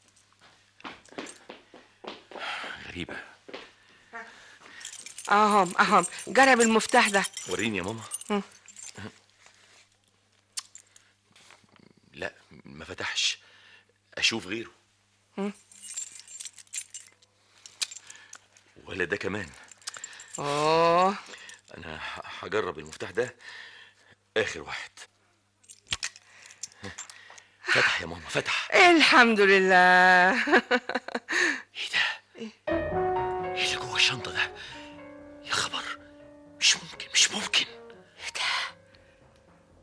غريبه اهم اهم جرب المفتاح ده وريني يا ماما مم. لا ما فتحش اشوف غيره مم. ولا ده كمان اوه انا ه- هجرب المفتاح ده اخر واحد فتح يا ماما فتح الحمد لله ايه ده ايه اللي جوه الشنطه ده يا خبر مش ممكن مش ممكن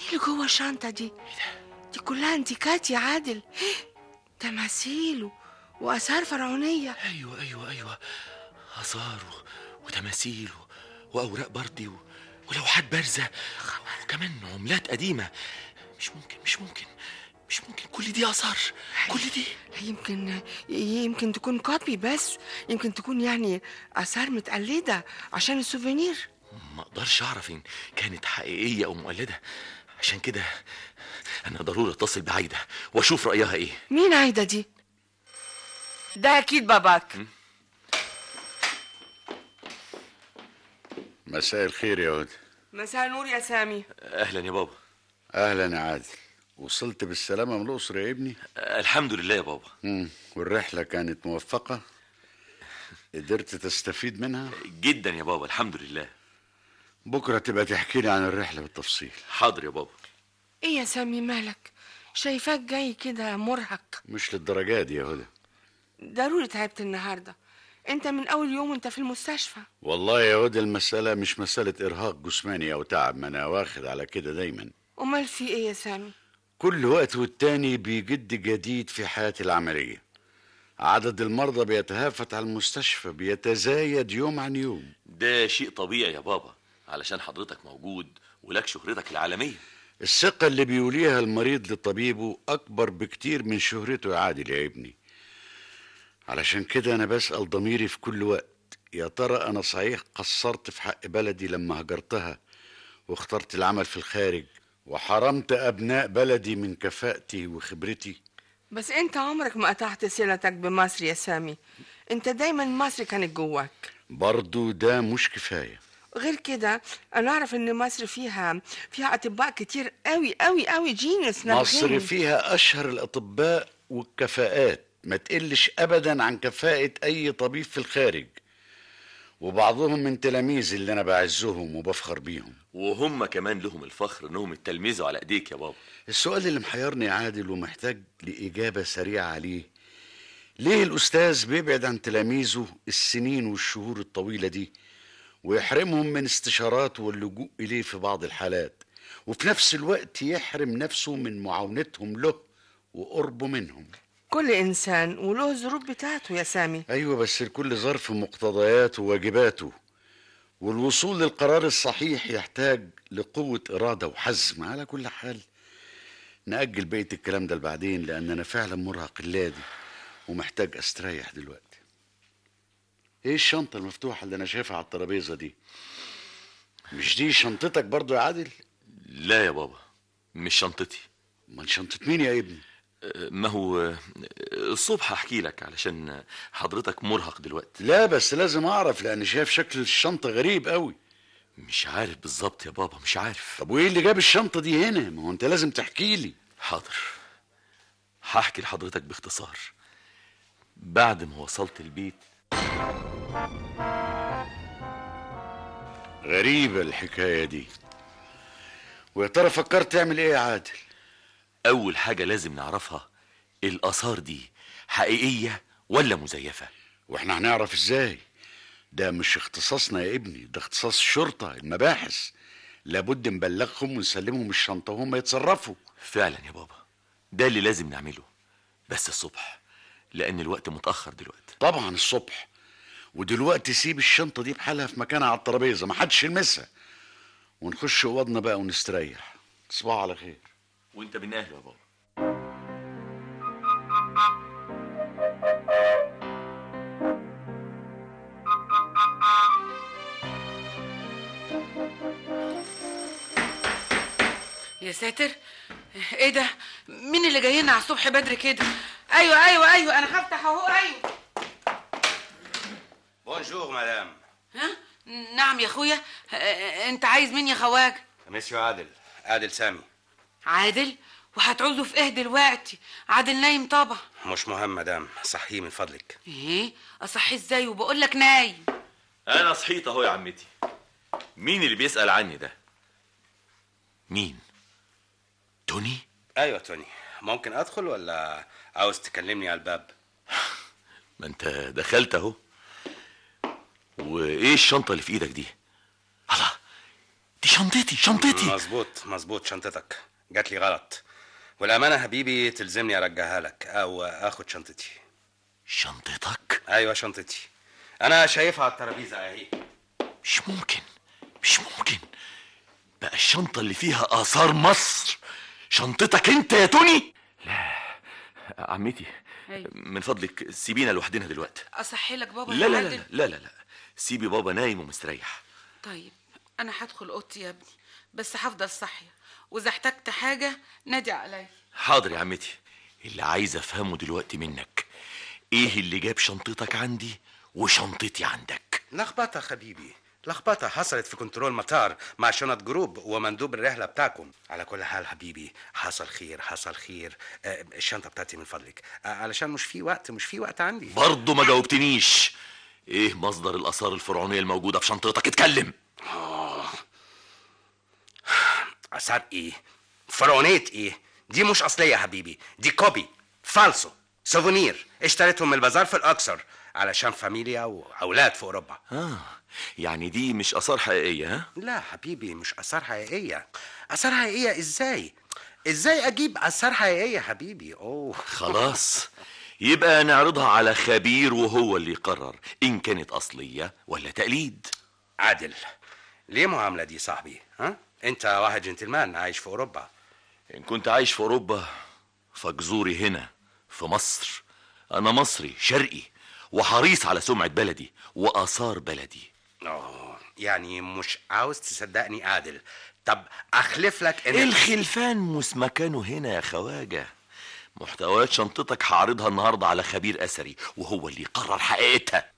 ايه اللي جوه الشنطه دي دي كلها انتيكات يا عادل تماثيل و- واثار فرعونيه ايوه ايوه ايوه اثار و- وتماثيل و- واوراق بردي و- ولوحات بارزه وكمان عملات قديمه مش ممكن مش ممكن مش ممكن كل دي اثار كل دي يمكن يمكن تكون كوبي بس يمكن تكون يعني اثار متقلده عشان السوفينير ما اقدرش اعرف ان كانت حقيقيه او مقلده عشان كده انا ضروري اتصل بعايده واشوف رايها ايه مين عايده دي ده اكيد باباك مساء الخير يا هدى مساء النور يا سامي اهلا يا بابا اهلا يا عادل وصلت بالسلامه من الاقصر يا ابني الحمد لله يا بابا مم. والرحله كانت موفقه قدرت تستفيد منها جدا يا بابا الحمد لله بكره تبقى تحكي لي عن الرحله بالتفصيل حاضر يا بابا ايه يا سامي مالك شايفاك جاي كده مرهق مش للدرجه دي يا هدى ضروري تعبت النهارده انت من اول يوم انت في المستشفى والله يا هدى المساله مش مساله ارهاق جسماني او تعب ما انا واخد على كده دايما امال في ايه يا سامي كل وقت والتاني بيجد جديد في حياتي العمليه عدد المرضى بيتهافت على المستشفى بيتزايد يوم عن يوم ده شيء طبيعي يا بابا علشان حضرتك موجود ولك شهرتك العالميه الثقة اللي بيوليها المريض لطبيبه أكبر بكتير من شهرته يا عادل يا ابني علشان كده أنا بسأل ضميري في كل وقت يا ترى أنا صحيح قصرت في حق بلدي لما هجرتها واخترت العمل في الخارج وحرمت أبناء بلدي من كفاءتي وخبرتي بس انت عمرك ما قطعت صلتك بمصر يا سامي انت دايما مصر كانت جواك برضو ده مش كفاية غير كده انا اعرف ان مصر فيها فيها اطباء كتير قوي قوي قوي جينيوس مصر فيها أشهر الأطباء والكفاءات ما تقلش أبدا عن كفاءة أي طبيب في الخارج وبعضهم من تلاميذي اللي أنا بعزهم وبفخر بيهم وهم كمان لهم الفخر انهم اتلمذوا على ايديك يا بابا السؤال اللي محيرني يا عادل ومحتاج لإجابة سريعة عليه ليه الأستاذ بيبعد عن تلاميذه السنين والشهور الطويلة دي ويحرمهم من استشاراته واللجوء إليه في بعض الحالات وفي نفس الوقت يحرم نفسه من معاونتهم له وقربه منهم كل انسان وله الظروف بتاعته يا سامي أيوة بس لكل ظرف مقتضياته وواجباته والوصول للقرار الصحيح يحتاج لقوة إرادة وحزم على كل حال نأجل بقية الكلام ده لبعدين لأن أنا فعلا مرهق اللادي ومحتاج أستريح دلوقتي إيه الشنطة المفتوحة اللي أنا شايفها على الترابيزة دي مش دي شنطتك برضو يا عادل لا يا بابا مش شنطتي امال شنطة مين يا ابني ما هو الصبح احكي لك علشان حضرتك مرهق دلوقتي لا بس لازم أعرف لأن شايف شكل الشنطة غريب قوي مش عارف بالظبط يا بابا مش عارف طب وإيه اللي جاب الشنطة دي هنا ما هو أنت لازم تحكي لي حاضر هحكي لحضرتك باختصار بعد ما وصلت البيت غريبة الحكاية دي ويا ترى فكرت تعمل ايه يا عادل اول حاجه لازم نعرفها الاثار دي حقيقيه ولا مزيفه واحنا هنعرف ازاي ده مش اختصاصنا يا ابني ده اختصاص الشرطة المباحث لابد نبلغهم ونسلمهم الشنطة وهم يتصرفوا فعلا يا بابا ده اللي لازم نعمله بس الصبح لان الوقت متاخر دلوقتي طبعا الصبح ودلوقتي سيب الشنطة دي بحالها في مكانها على الترابيزة محدش يلمسها ونخش اوضنا بقى ونستريح تصبحوا على خير وانت من اهله يا بابا يا ساتر ايه ده مين اللي جاي لنا على الصبح بدري كده ايوه ايوه ايوه انا هفتح اهو ايوه بونجور مدام ها نعم يا اخويا آه، انت عايز مين يا خواج مسيو عادل عادل سامي عادل وهتعوزه في ايه دلوقتي عادل نايم طبعا مش مهم مدام صحيه من فضلك ايه اصحي ازاي وبقول لك نايم انا صحيت اهو يا عمتي مين اللي بيسال عني ده مين توني ايوه توني ممكن ادخل ولا عاوز تكلمني على الباب ما انت دخلت اهو وايه الشنطه اللي في ايدك دي الله دي شنطتي شنطتي مظبوط مظبوط شنطتك جات لي غلط والامانه حبيبي تلزمني ارجعها لك او اخد شنطتي شنطتك ايوه شنطتي انا شايفها على الترابيزه اهي مش ممكن مش ممكن بقى الشنطة اللي فيها آثار مصر شنطتك انت يا توني لا عمتي أيوة. من فضلك سيبينا لوحدنا دلوقتي اصحي لك بابا لا يا لا عادل؟ لا لا لا لا سيبي بابا نايم ومستريح طيب انا هدخل اوضتي يا ابني بس هفضل صاحيه واذا احتجت حاجه نادي عليا حاضر يا عمتي اللي عايز افهمه دلوقتي منك ايه اللي جاب شنطتك عندي وشنطتي عندك لخبطه حبيبي لخبطه حصلت في كنترول مطار مع شنط جروب ومندوب الرحله بتاعكم على كل حال حبيبي حصل خير حصل خير آه، الشنطه بتاعتي من فضلك آه، علشان مش في وقت مش في وقت عندي برضه ما جاوبتنيش ايه مصدر الاثار الفرعونيه الموجوده في شنطتك اتكلم اثار ايه فرعونيه ايه دي مش اصليه يا حبيبي دي كوبي فالسو سوفونير اشتريتهم من البازار في الاقصر علشان فاميليا واولاد في اوروبا اه يعني دي مش اثار حقيقيه ها لا حبيبي مش اثار حقيقيه اثار حقيقيه ازاي ازاي اجيب اثار حقيقيه يا حبيبي اوه خلاص يبقى نعرضها على خبير وهو اللي يقرر ان كانت اصليه ولا تقليد عادل ليه معامله دي صاحبي ها انت واحد جنتلمان عايش في اوروبا ان كنت عايش في اوروبا فجذوري هنا في مصر انا مصري شرقي وحريص على سمعه بلدي واثار بلدي أوه. يعني مش عاوز تصدقني عادل طب اخلف لك ان الخلفان مش مكانه هنا يا خواجه محتويات شنطتك هعرضها النهارده على خبير اثري وهو اللي يقرر حقيقتها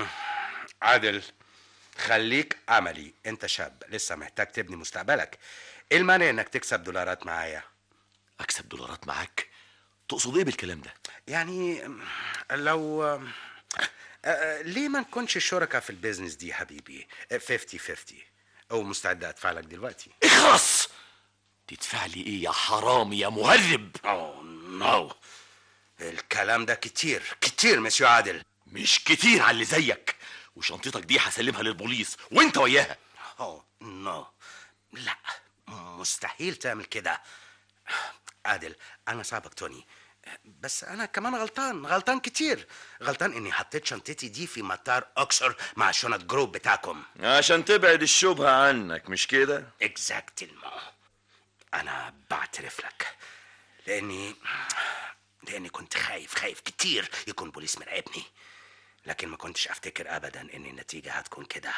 عادل خليك عملي انت شاب لسه محتاج تبني مستقبلك ايه المانع انك تكسب دولارات معايا اكسب دولارات معاك تقصد ايه بالكلام ده يعني لو آه، آه، ليه ما نكونش شركاء في البيزنس دي حبيبي 50 50 او مستعد ادفع لك دلوقتي اخرس تدفع لي ايه يا حرامي يا مهرب اوه نو الكلام ده كتير كتير مسيو عادل مش كتير على اللي زيك وشنطتك دي هسلمها للبوليس وانت وياها اوه نو لا مستحيل تعمل كده عادل انا صاحبك توني بس انا كمان غلطان غلطان كتير غلطان اني حطيت شنطتي دي في مطار اوكسر مع شنط جروب بتاعكم عشان تبعد الشبهة عنك مش كده اكزاكتلمون انا بعترف لك لاني لاني كنت خايف خايف كتير يكون بوليس مراقبني لكن ما كنتش افتكر ابدا ان النتيجه هتكون كده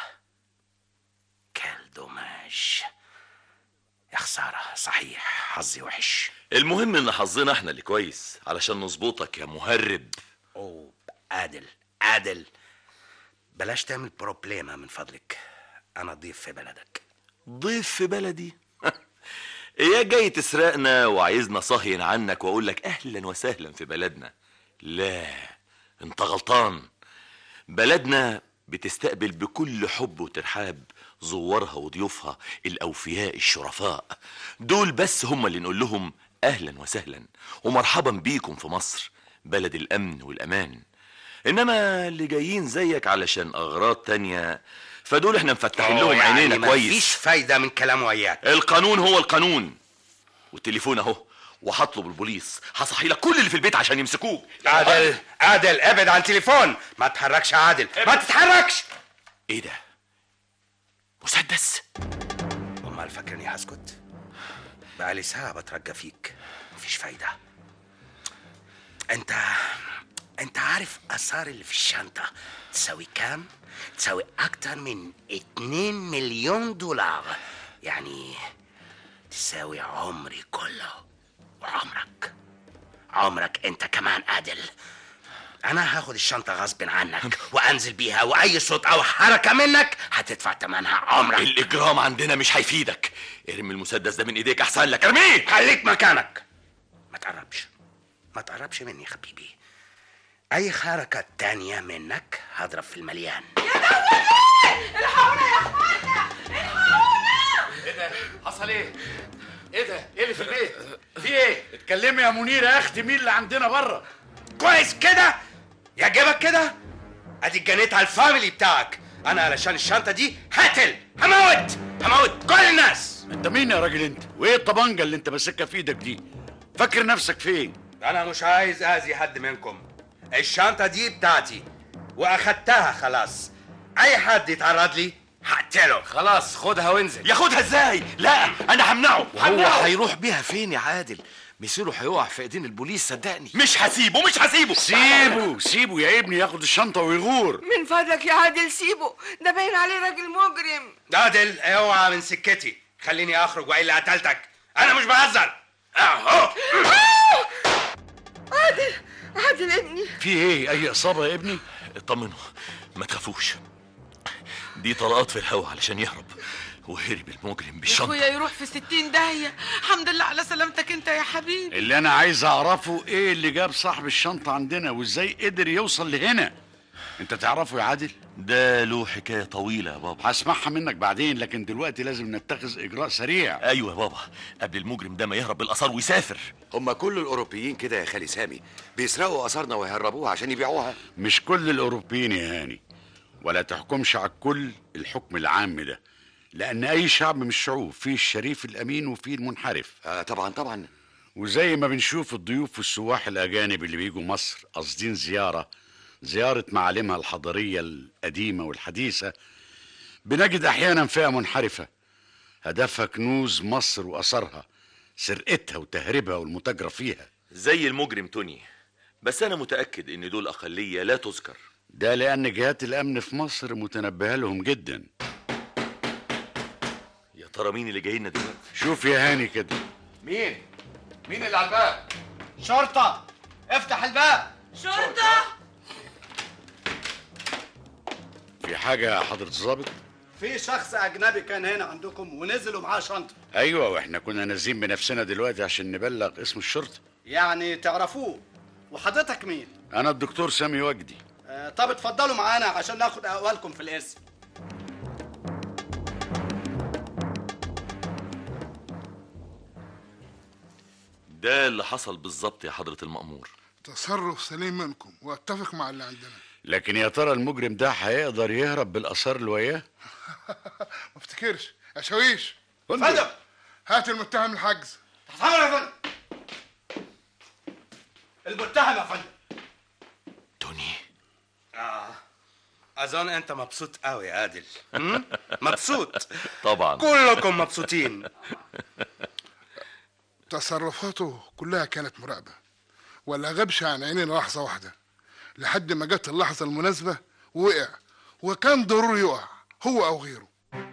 كال دوماج يا خساره صحيح حظي وحش المهم ان حظنا احنا اللي كويس علشان نظبطك يا مهرب اوه عادل عادل بلاش تعمل بروبليما من فضلك انا ضيف في بلدك ضيف في بلدي ايه جاي تسرقنا وعايزنا صهين عنك واقول لك اهلا وسهلا في بلدنا لا انت غلطان بلدنا بتستقبل بكل حب وترحاب زوارها وضيوفها الاوفياء الشرفاء دول بس هم اللي نقول لهم اهلا وسهلا ومرحبا بيكم في مصر بلد الامن والامان انما اللي جايين زيك علشان اغراض تانية فدول احنا مفتحين أوه، لهم عينينا يعني كويس مفيش فايده من كلام وياك القانون هو القانون والتليفون اهو وهطلب البوليس هصحي لك كل اللي في البيت عشان يمسكوك عادل عادل ابعد عن تليفون ما تتحركش يا عادل ما تتحركش ايه ده مسدس امال فاكرني هسكت بقالي ساعه بترجى فيك مفيش فايده انت انت عارف اثار اللي في الشنطه تساوي كام تساوي اكتر من اتنين مليون دولار يعني تساوي عمري كله وعمرك عمرك انت كمان عادل انا هاخد الشنطه غصب عنك وانزل بيها واي صوت او حركه منك هتدفع ثمنها عمرك الاجرام عندنا مش هيفيدك ارمي المسدس ده من ايديك احسن لك ارميه خليك مكانك ما تقربش ما تقربش مني يا حبيبي اي حركه تانية منك هضرب في المليان ايه ده حصل ايه ايه ده ايه اللي في البيت في ايه اتكلمي يا منيره يا اختي مين اللي عندنا بره كويس كده يعجبك كده ادي اتجنيت على الفاميلي بتاعك انا علشان الشنطه دي هقتل هموت هموت كل الناس انت مين يا راجل انت وايه الطبنجه اللي انت ماسكها في ايدك دي فاكر نفسك فين انا مش عايز اذي حد منكم الشنطه دي بتاعتي واخدتها خلاص اي حد يتعرض لي هقتله خلاص خدها وانزل ياخدها ازاي لا انا همنعه وهو همنعه هيروح بيها فين يا عادل مصيره هيقع في ايدين البوليس صدقني مش هسيبه مش هسيبه سيبه سيبه يا ابني ياخد الشنطه ويغور من فضلك يا عادل سيبه ده باين عليه راجل مجرم عادل اوعى من سكتي خليني اخرج والا قتلتك انا مش بهزر اهو عادل عادل ابني في ايه اي اصابه يا ابني اطمنوا ما تخافوش دي طلقات في الهوا علشان يهرب وهرب المجرم يا بالشنطه اخويا يروح في ستين داهية الحمد لله على سلامتك انت يا حبيبي اللي انا عايز اعرفه ايه اللي جاب صاحب الشنطه عندنا وازاي قدر يوصل لهنا انت تعرفه يا عادل ده له حكايه طويله يا بابا هسمعها منك بعدين لكن دلوقتي لازم نتخذ اجراء سريع ايوه يا بابا قبل المجرم ده ما يهرب بالاثار ويسافر هم كل الاوروبيين كده يا خالي سامي بيسرقوا اثارنا ويهربوها عشان يبيعوها مش كل الاوروبيين يا هاني ولا تحكمش على الكل الحكم العام ده لان اي شعب من الشعوب فيه الشريف الامين وفيه المنحرف آه طبعا طبعا وزي ما بنشوف الضيوف والسواح الاجانب اللي بيجوا مصر قاصدين زياره زياره معالمها الحضاريه القديمه والحديثه بنجد احيانا فئه منحرفه هدفها كنوز مصر واثارها سرقتها وتهريبها والمتاجره فيها زي المجرم توني بس انا متاكد ان دول اقليه لا تذكر ده لان جهات الامن في مصر متنبهه لهم جدا يا ترى مين اللي جاي لنا دلوقتي شوف يا هاني كده مين مين اللي على الباب شرطه افتح الباب شرطة في حاجه يا حضره الظابط في شخص اجنبي كان هنا عندكم ونزلوا معاه شنطه ايوه واحنا كنا نازلين بنفسنا دلوقتي عشان نبلغ اسم الشرطه يعني تعرفوه وحضرتك مين انا الدكتور سامي وجدي آه طب اتفضلوا معانا عشان ناخد اقوالكم في الاسم ده اللي حصل بالظبط يا حضره المأمور تصرف سليم منكم واتفق مع اللي عندنا لكن يا ترى المجرم ده هيقدر يهرب بالاثار اللي وياه ما افتكرش يا شاويش اتفضل هات المتهم الحجز اتفضل يا فندم المتهم يا فندم توني آه. اظن انت مبسوط قوي يا عادل هم؟ مبسوط طبعا كلكم مبسوطين تصرفاته كلها كانت مراقبة ولا غابش عن عينينا لحظة واحدة لحد ما جت اللحظة المناسبة وقع وكان ضروري يقع هو أو غيره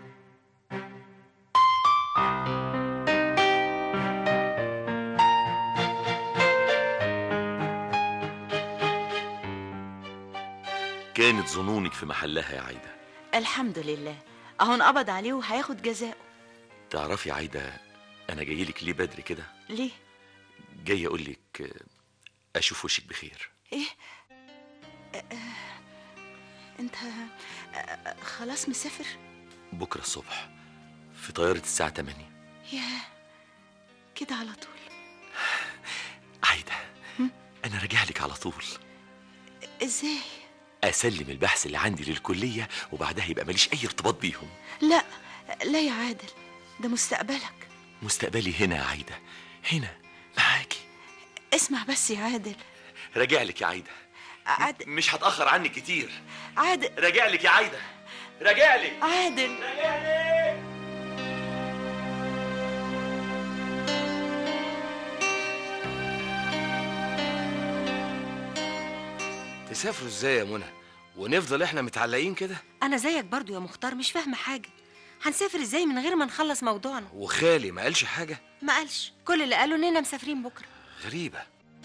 كانت ظنونك في محلها يا عايده الحمد لله اهو انقبض عليه وهياخد جزاءه تعرفي يا عايده انا جاي لك ليه بدري كده ليه جاي اقول لك آه، اشوف وشك بخير ايه آه، آه، انت آه، آه، خلاص مسافر بكره الصبح في طياره الساعه 8 ياه كده على طول عايده انا راجع لك على طول ازاي اسلم البحث اللي عندي للكليه وبعدها يبقى ماليش اي ارتباط بيهم لا لا يا عادل ده مستقبلك مستقبلي هنا يا عايده هنا معاكي اسمع بس يا عادل راجع لك يا عايده عاد... مش هتاخر عني كتير عادل راجع لك يا عايده راجع لك عادل تسافروا ازاي يا منى ونفضل احنا متعلقين كده انا زيك برضو يا مختار مش فاهمه حاجه هنسافر ازاي من غير ما نخلص موضوعنا وخالي ما قالش حاجه ما قالش كل اللي قاله اننا مسافرين بكره غريبه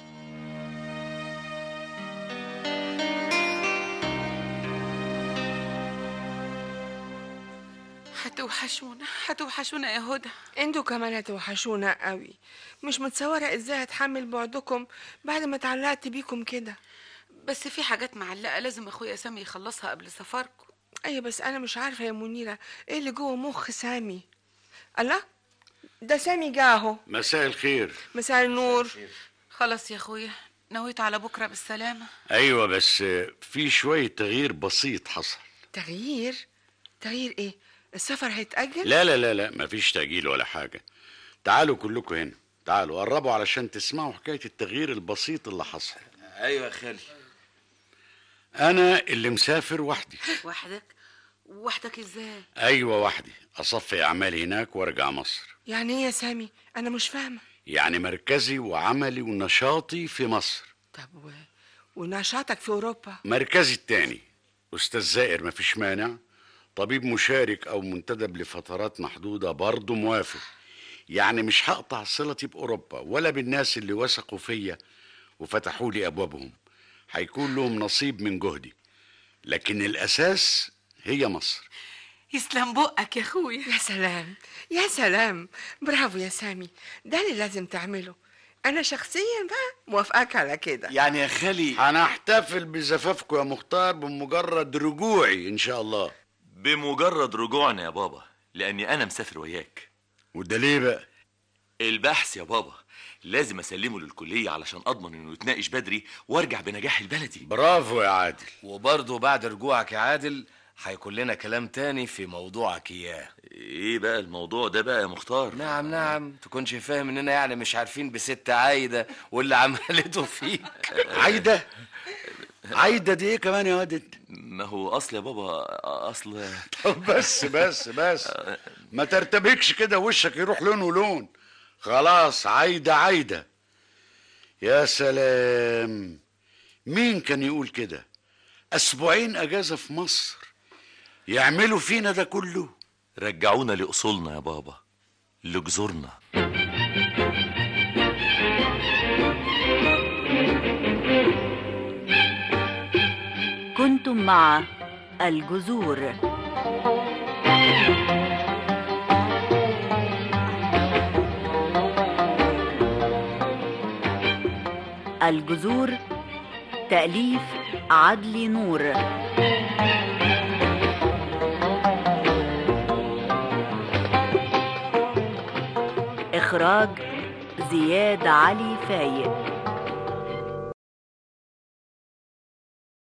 هتوحشونا هتوحشونا يا هدى انتوا كمان هتوحشونا قوي مش متصورة ازاي هتحمل بعدكم بعد ما اتعلقت بيكم كده بس في حاجات معلقة لازم اخويا سامي يخلصها قبل سفركم ايوه بس انا مش عارفة يا منيرة ايه اللي جوه مخ سامي الله ده سامي جه اهو مساء الخير مساء النور خلاص يا اخويا نويت على بكرة بالسلامة ايوه بس في شويه تغيير بسيط حصل تغيير تغيير ايه السفر هيتأجل لا لا لا لا مفيش تأجيل ولا حاجة تعالوا كلكم هنا تعالوا قربوا علشان تسمعوا حكاية التغيير البسيط اللي حصل ايوه يا خالي أنا اللي مسافر وحدي وحدك وحدك ازاي أيوة وحدي أصفي أعمالي هناك وأرجع مصر يعني ايه يا سامي انا مش فاهمه يعني مركزي وعملي ونشاطي في مصر طب و... ونشاطك في اوروبا مركزي التاني أستاذ زائر مفيش مانع طبيب مشارك أو منتدب لفترات محدودة برضه موافق يعني مش هقطع صلتي بأوروبا ولا بالناس اللي وثقوا فيا وفتحوا لي أبوابهم هيكون لهم نصيب من جهدي لكن الأساس هي مصر يسلم بقك يا اخويا يا سلام يا سلام برافو يا سامي ده اللي لازم تعمله انا شخصيا بقى موافقاك على كده يعني يا خالي هنحتفل بزفافكم يا مختار بمجرد رجوعي إن شاء الله بمجرد رجوعنا يا بابا لاني انا مسافر وياك وده ليه بقى البحث يا بابا لازم اسلمه للكليه علشان اضمن انه يتناقش بدري وارجع بنجاح البلدي برافو يا عادل وبرضه بعد رجوعك يا عادل هيكون لنا كلام تاني في موضوعك اياه ايه بقى الموضوع ده بقى يا مختار نعم نعم تكونش فاهم اننا يعني مش عارفين بست عايده واللي عملته فيك عايده عايده دي ايه كمان يا واد انت ما هو اصل يا بابا اصل طب بس بس بس ما ترتبكش كده وشك يروح لون ولون خلاص عايدة عايدة يا سلام مين كان يقول كده أسبوعين أجازة في مصر يعملوا فينا ده كله رجعونا لاصولنا يا بابا لجذورنا كنتم مع الجذور الجذور تأليف عدلي نور إخراج زياد علي فايق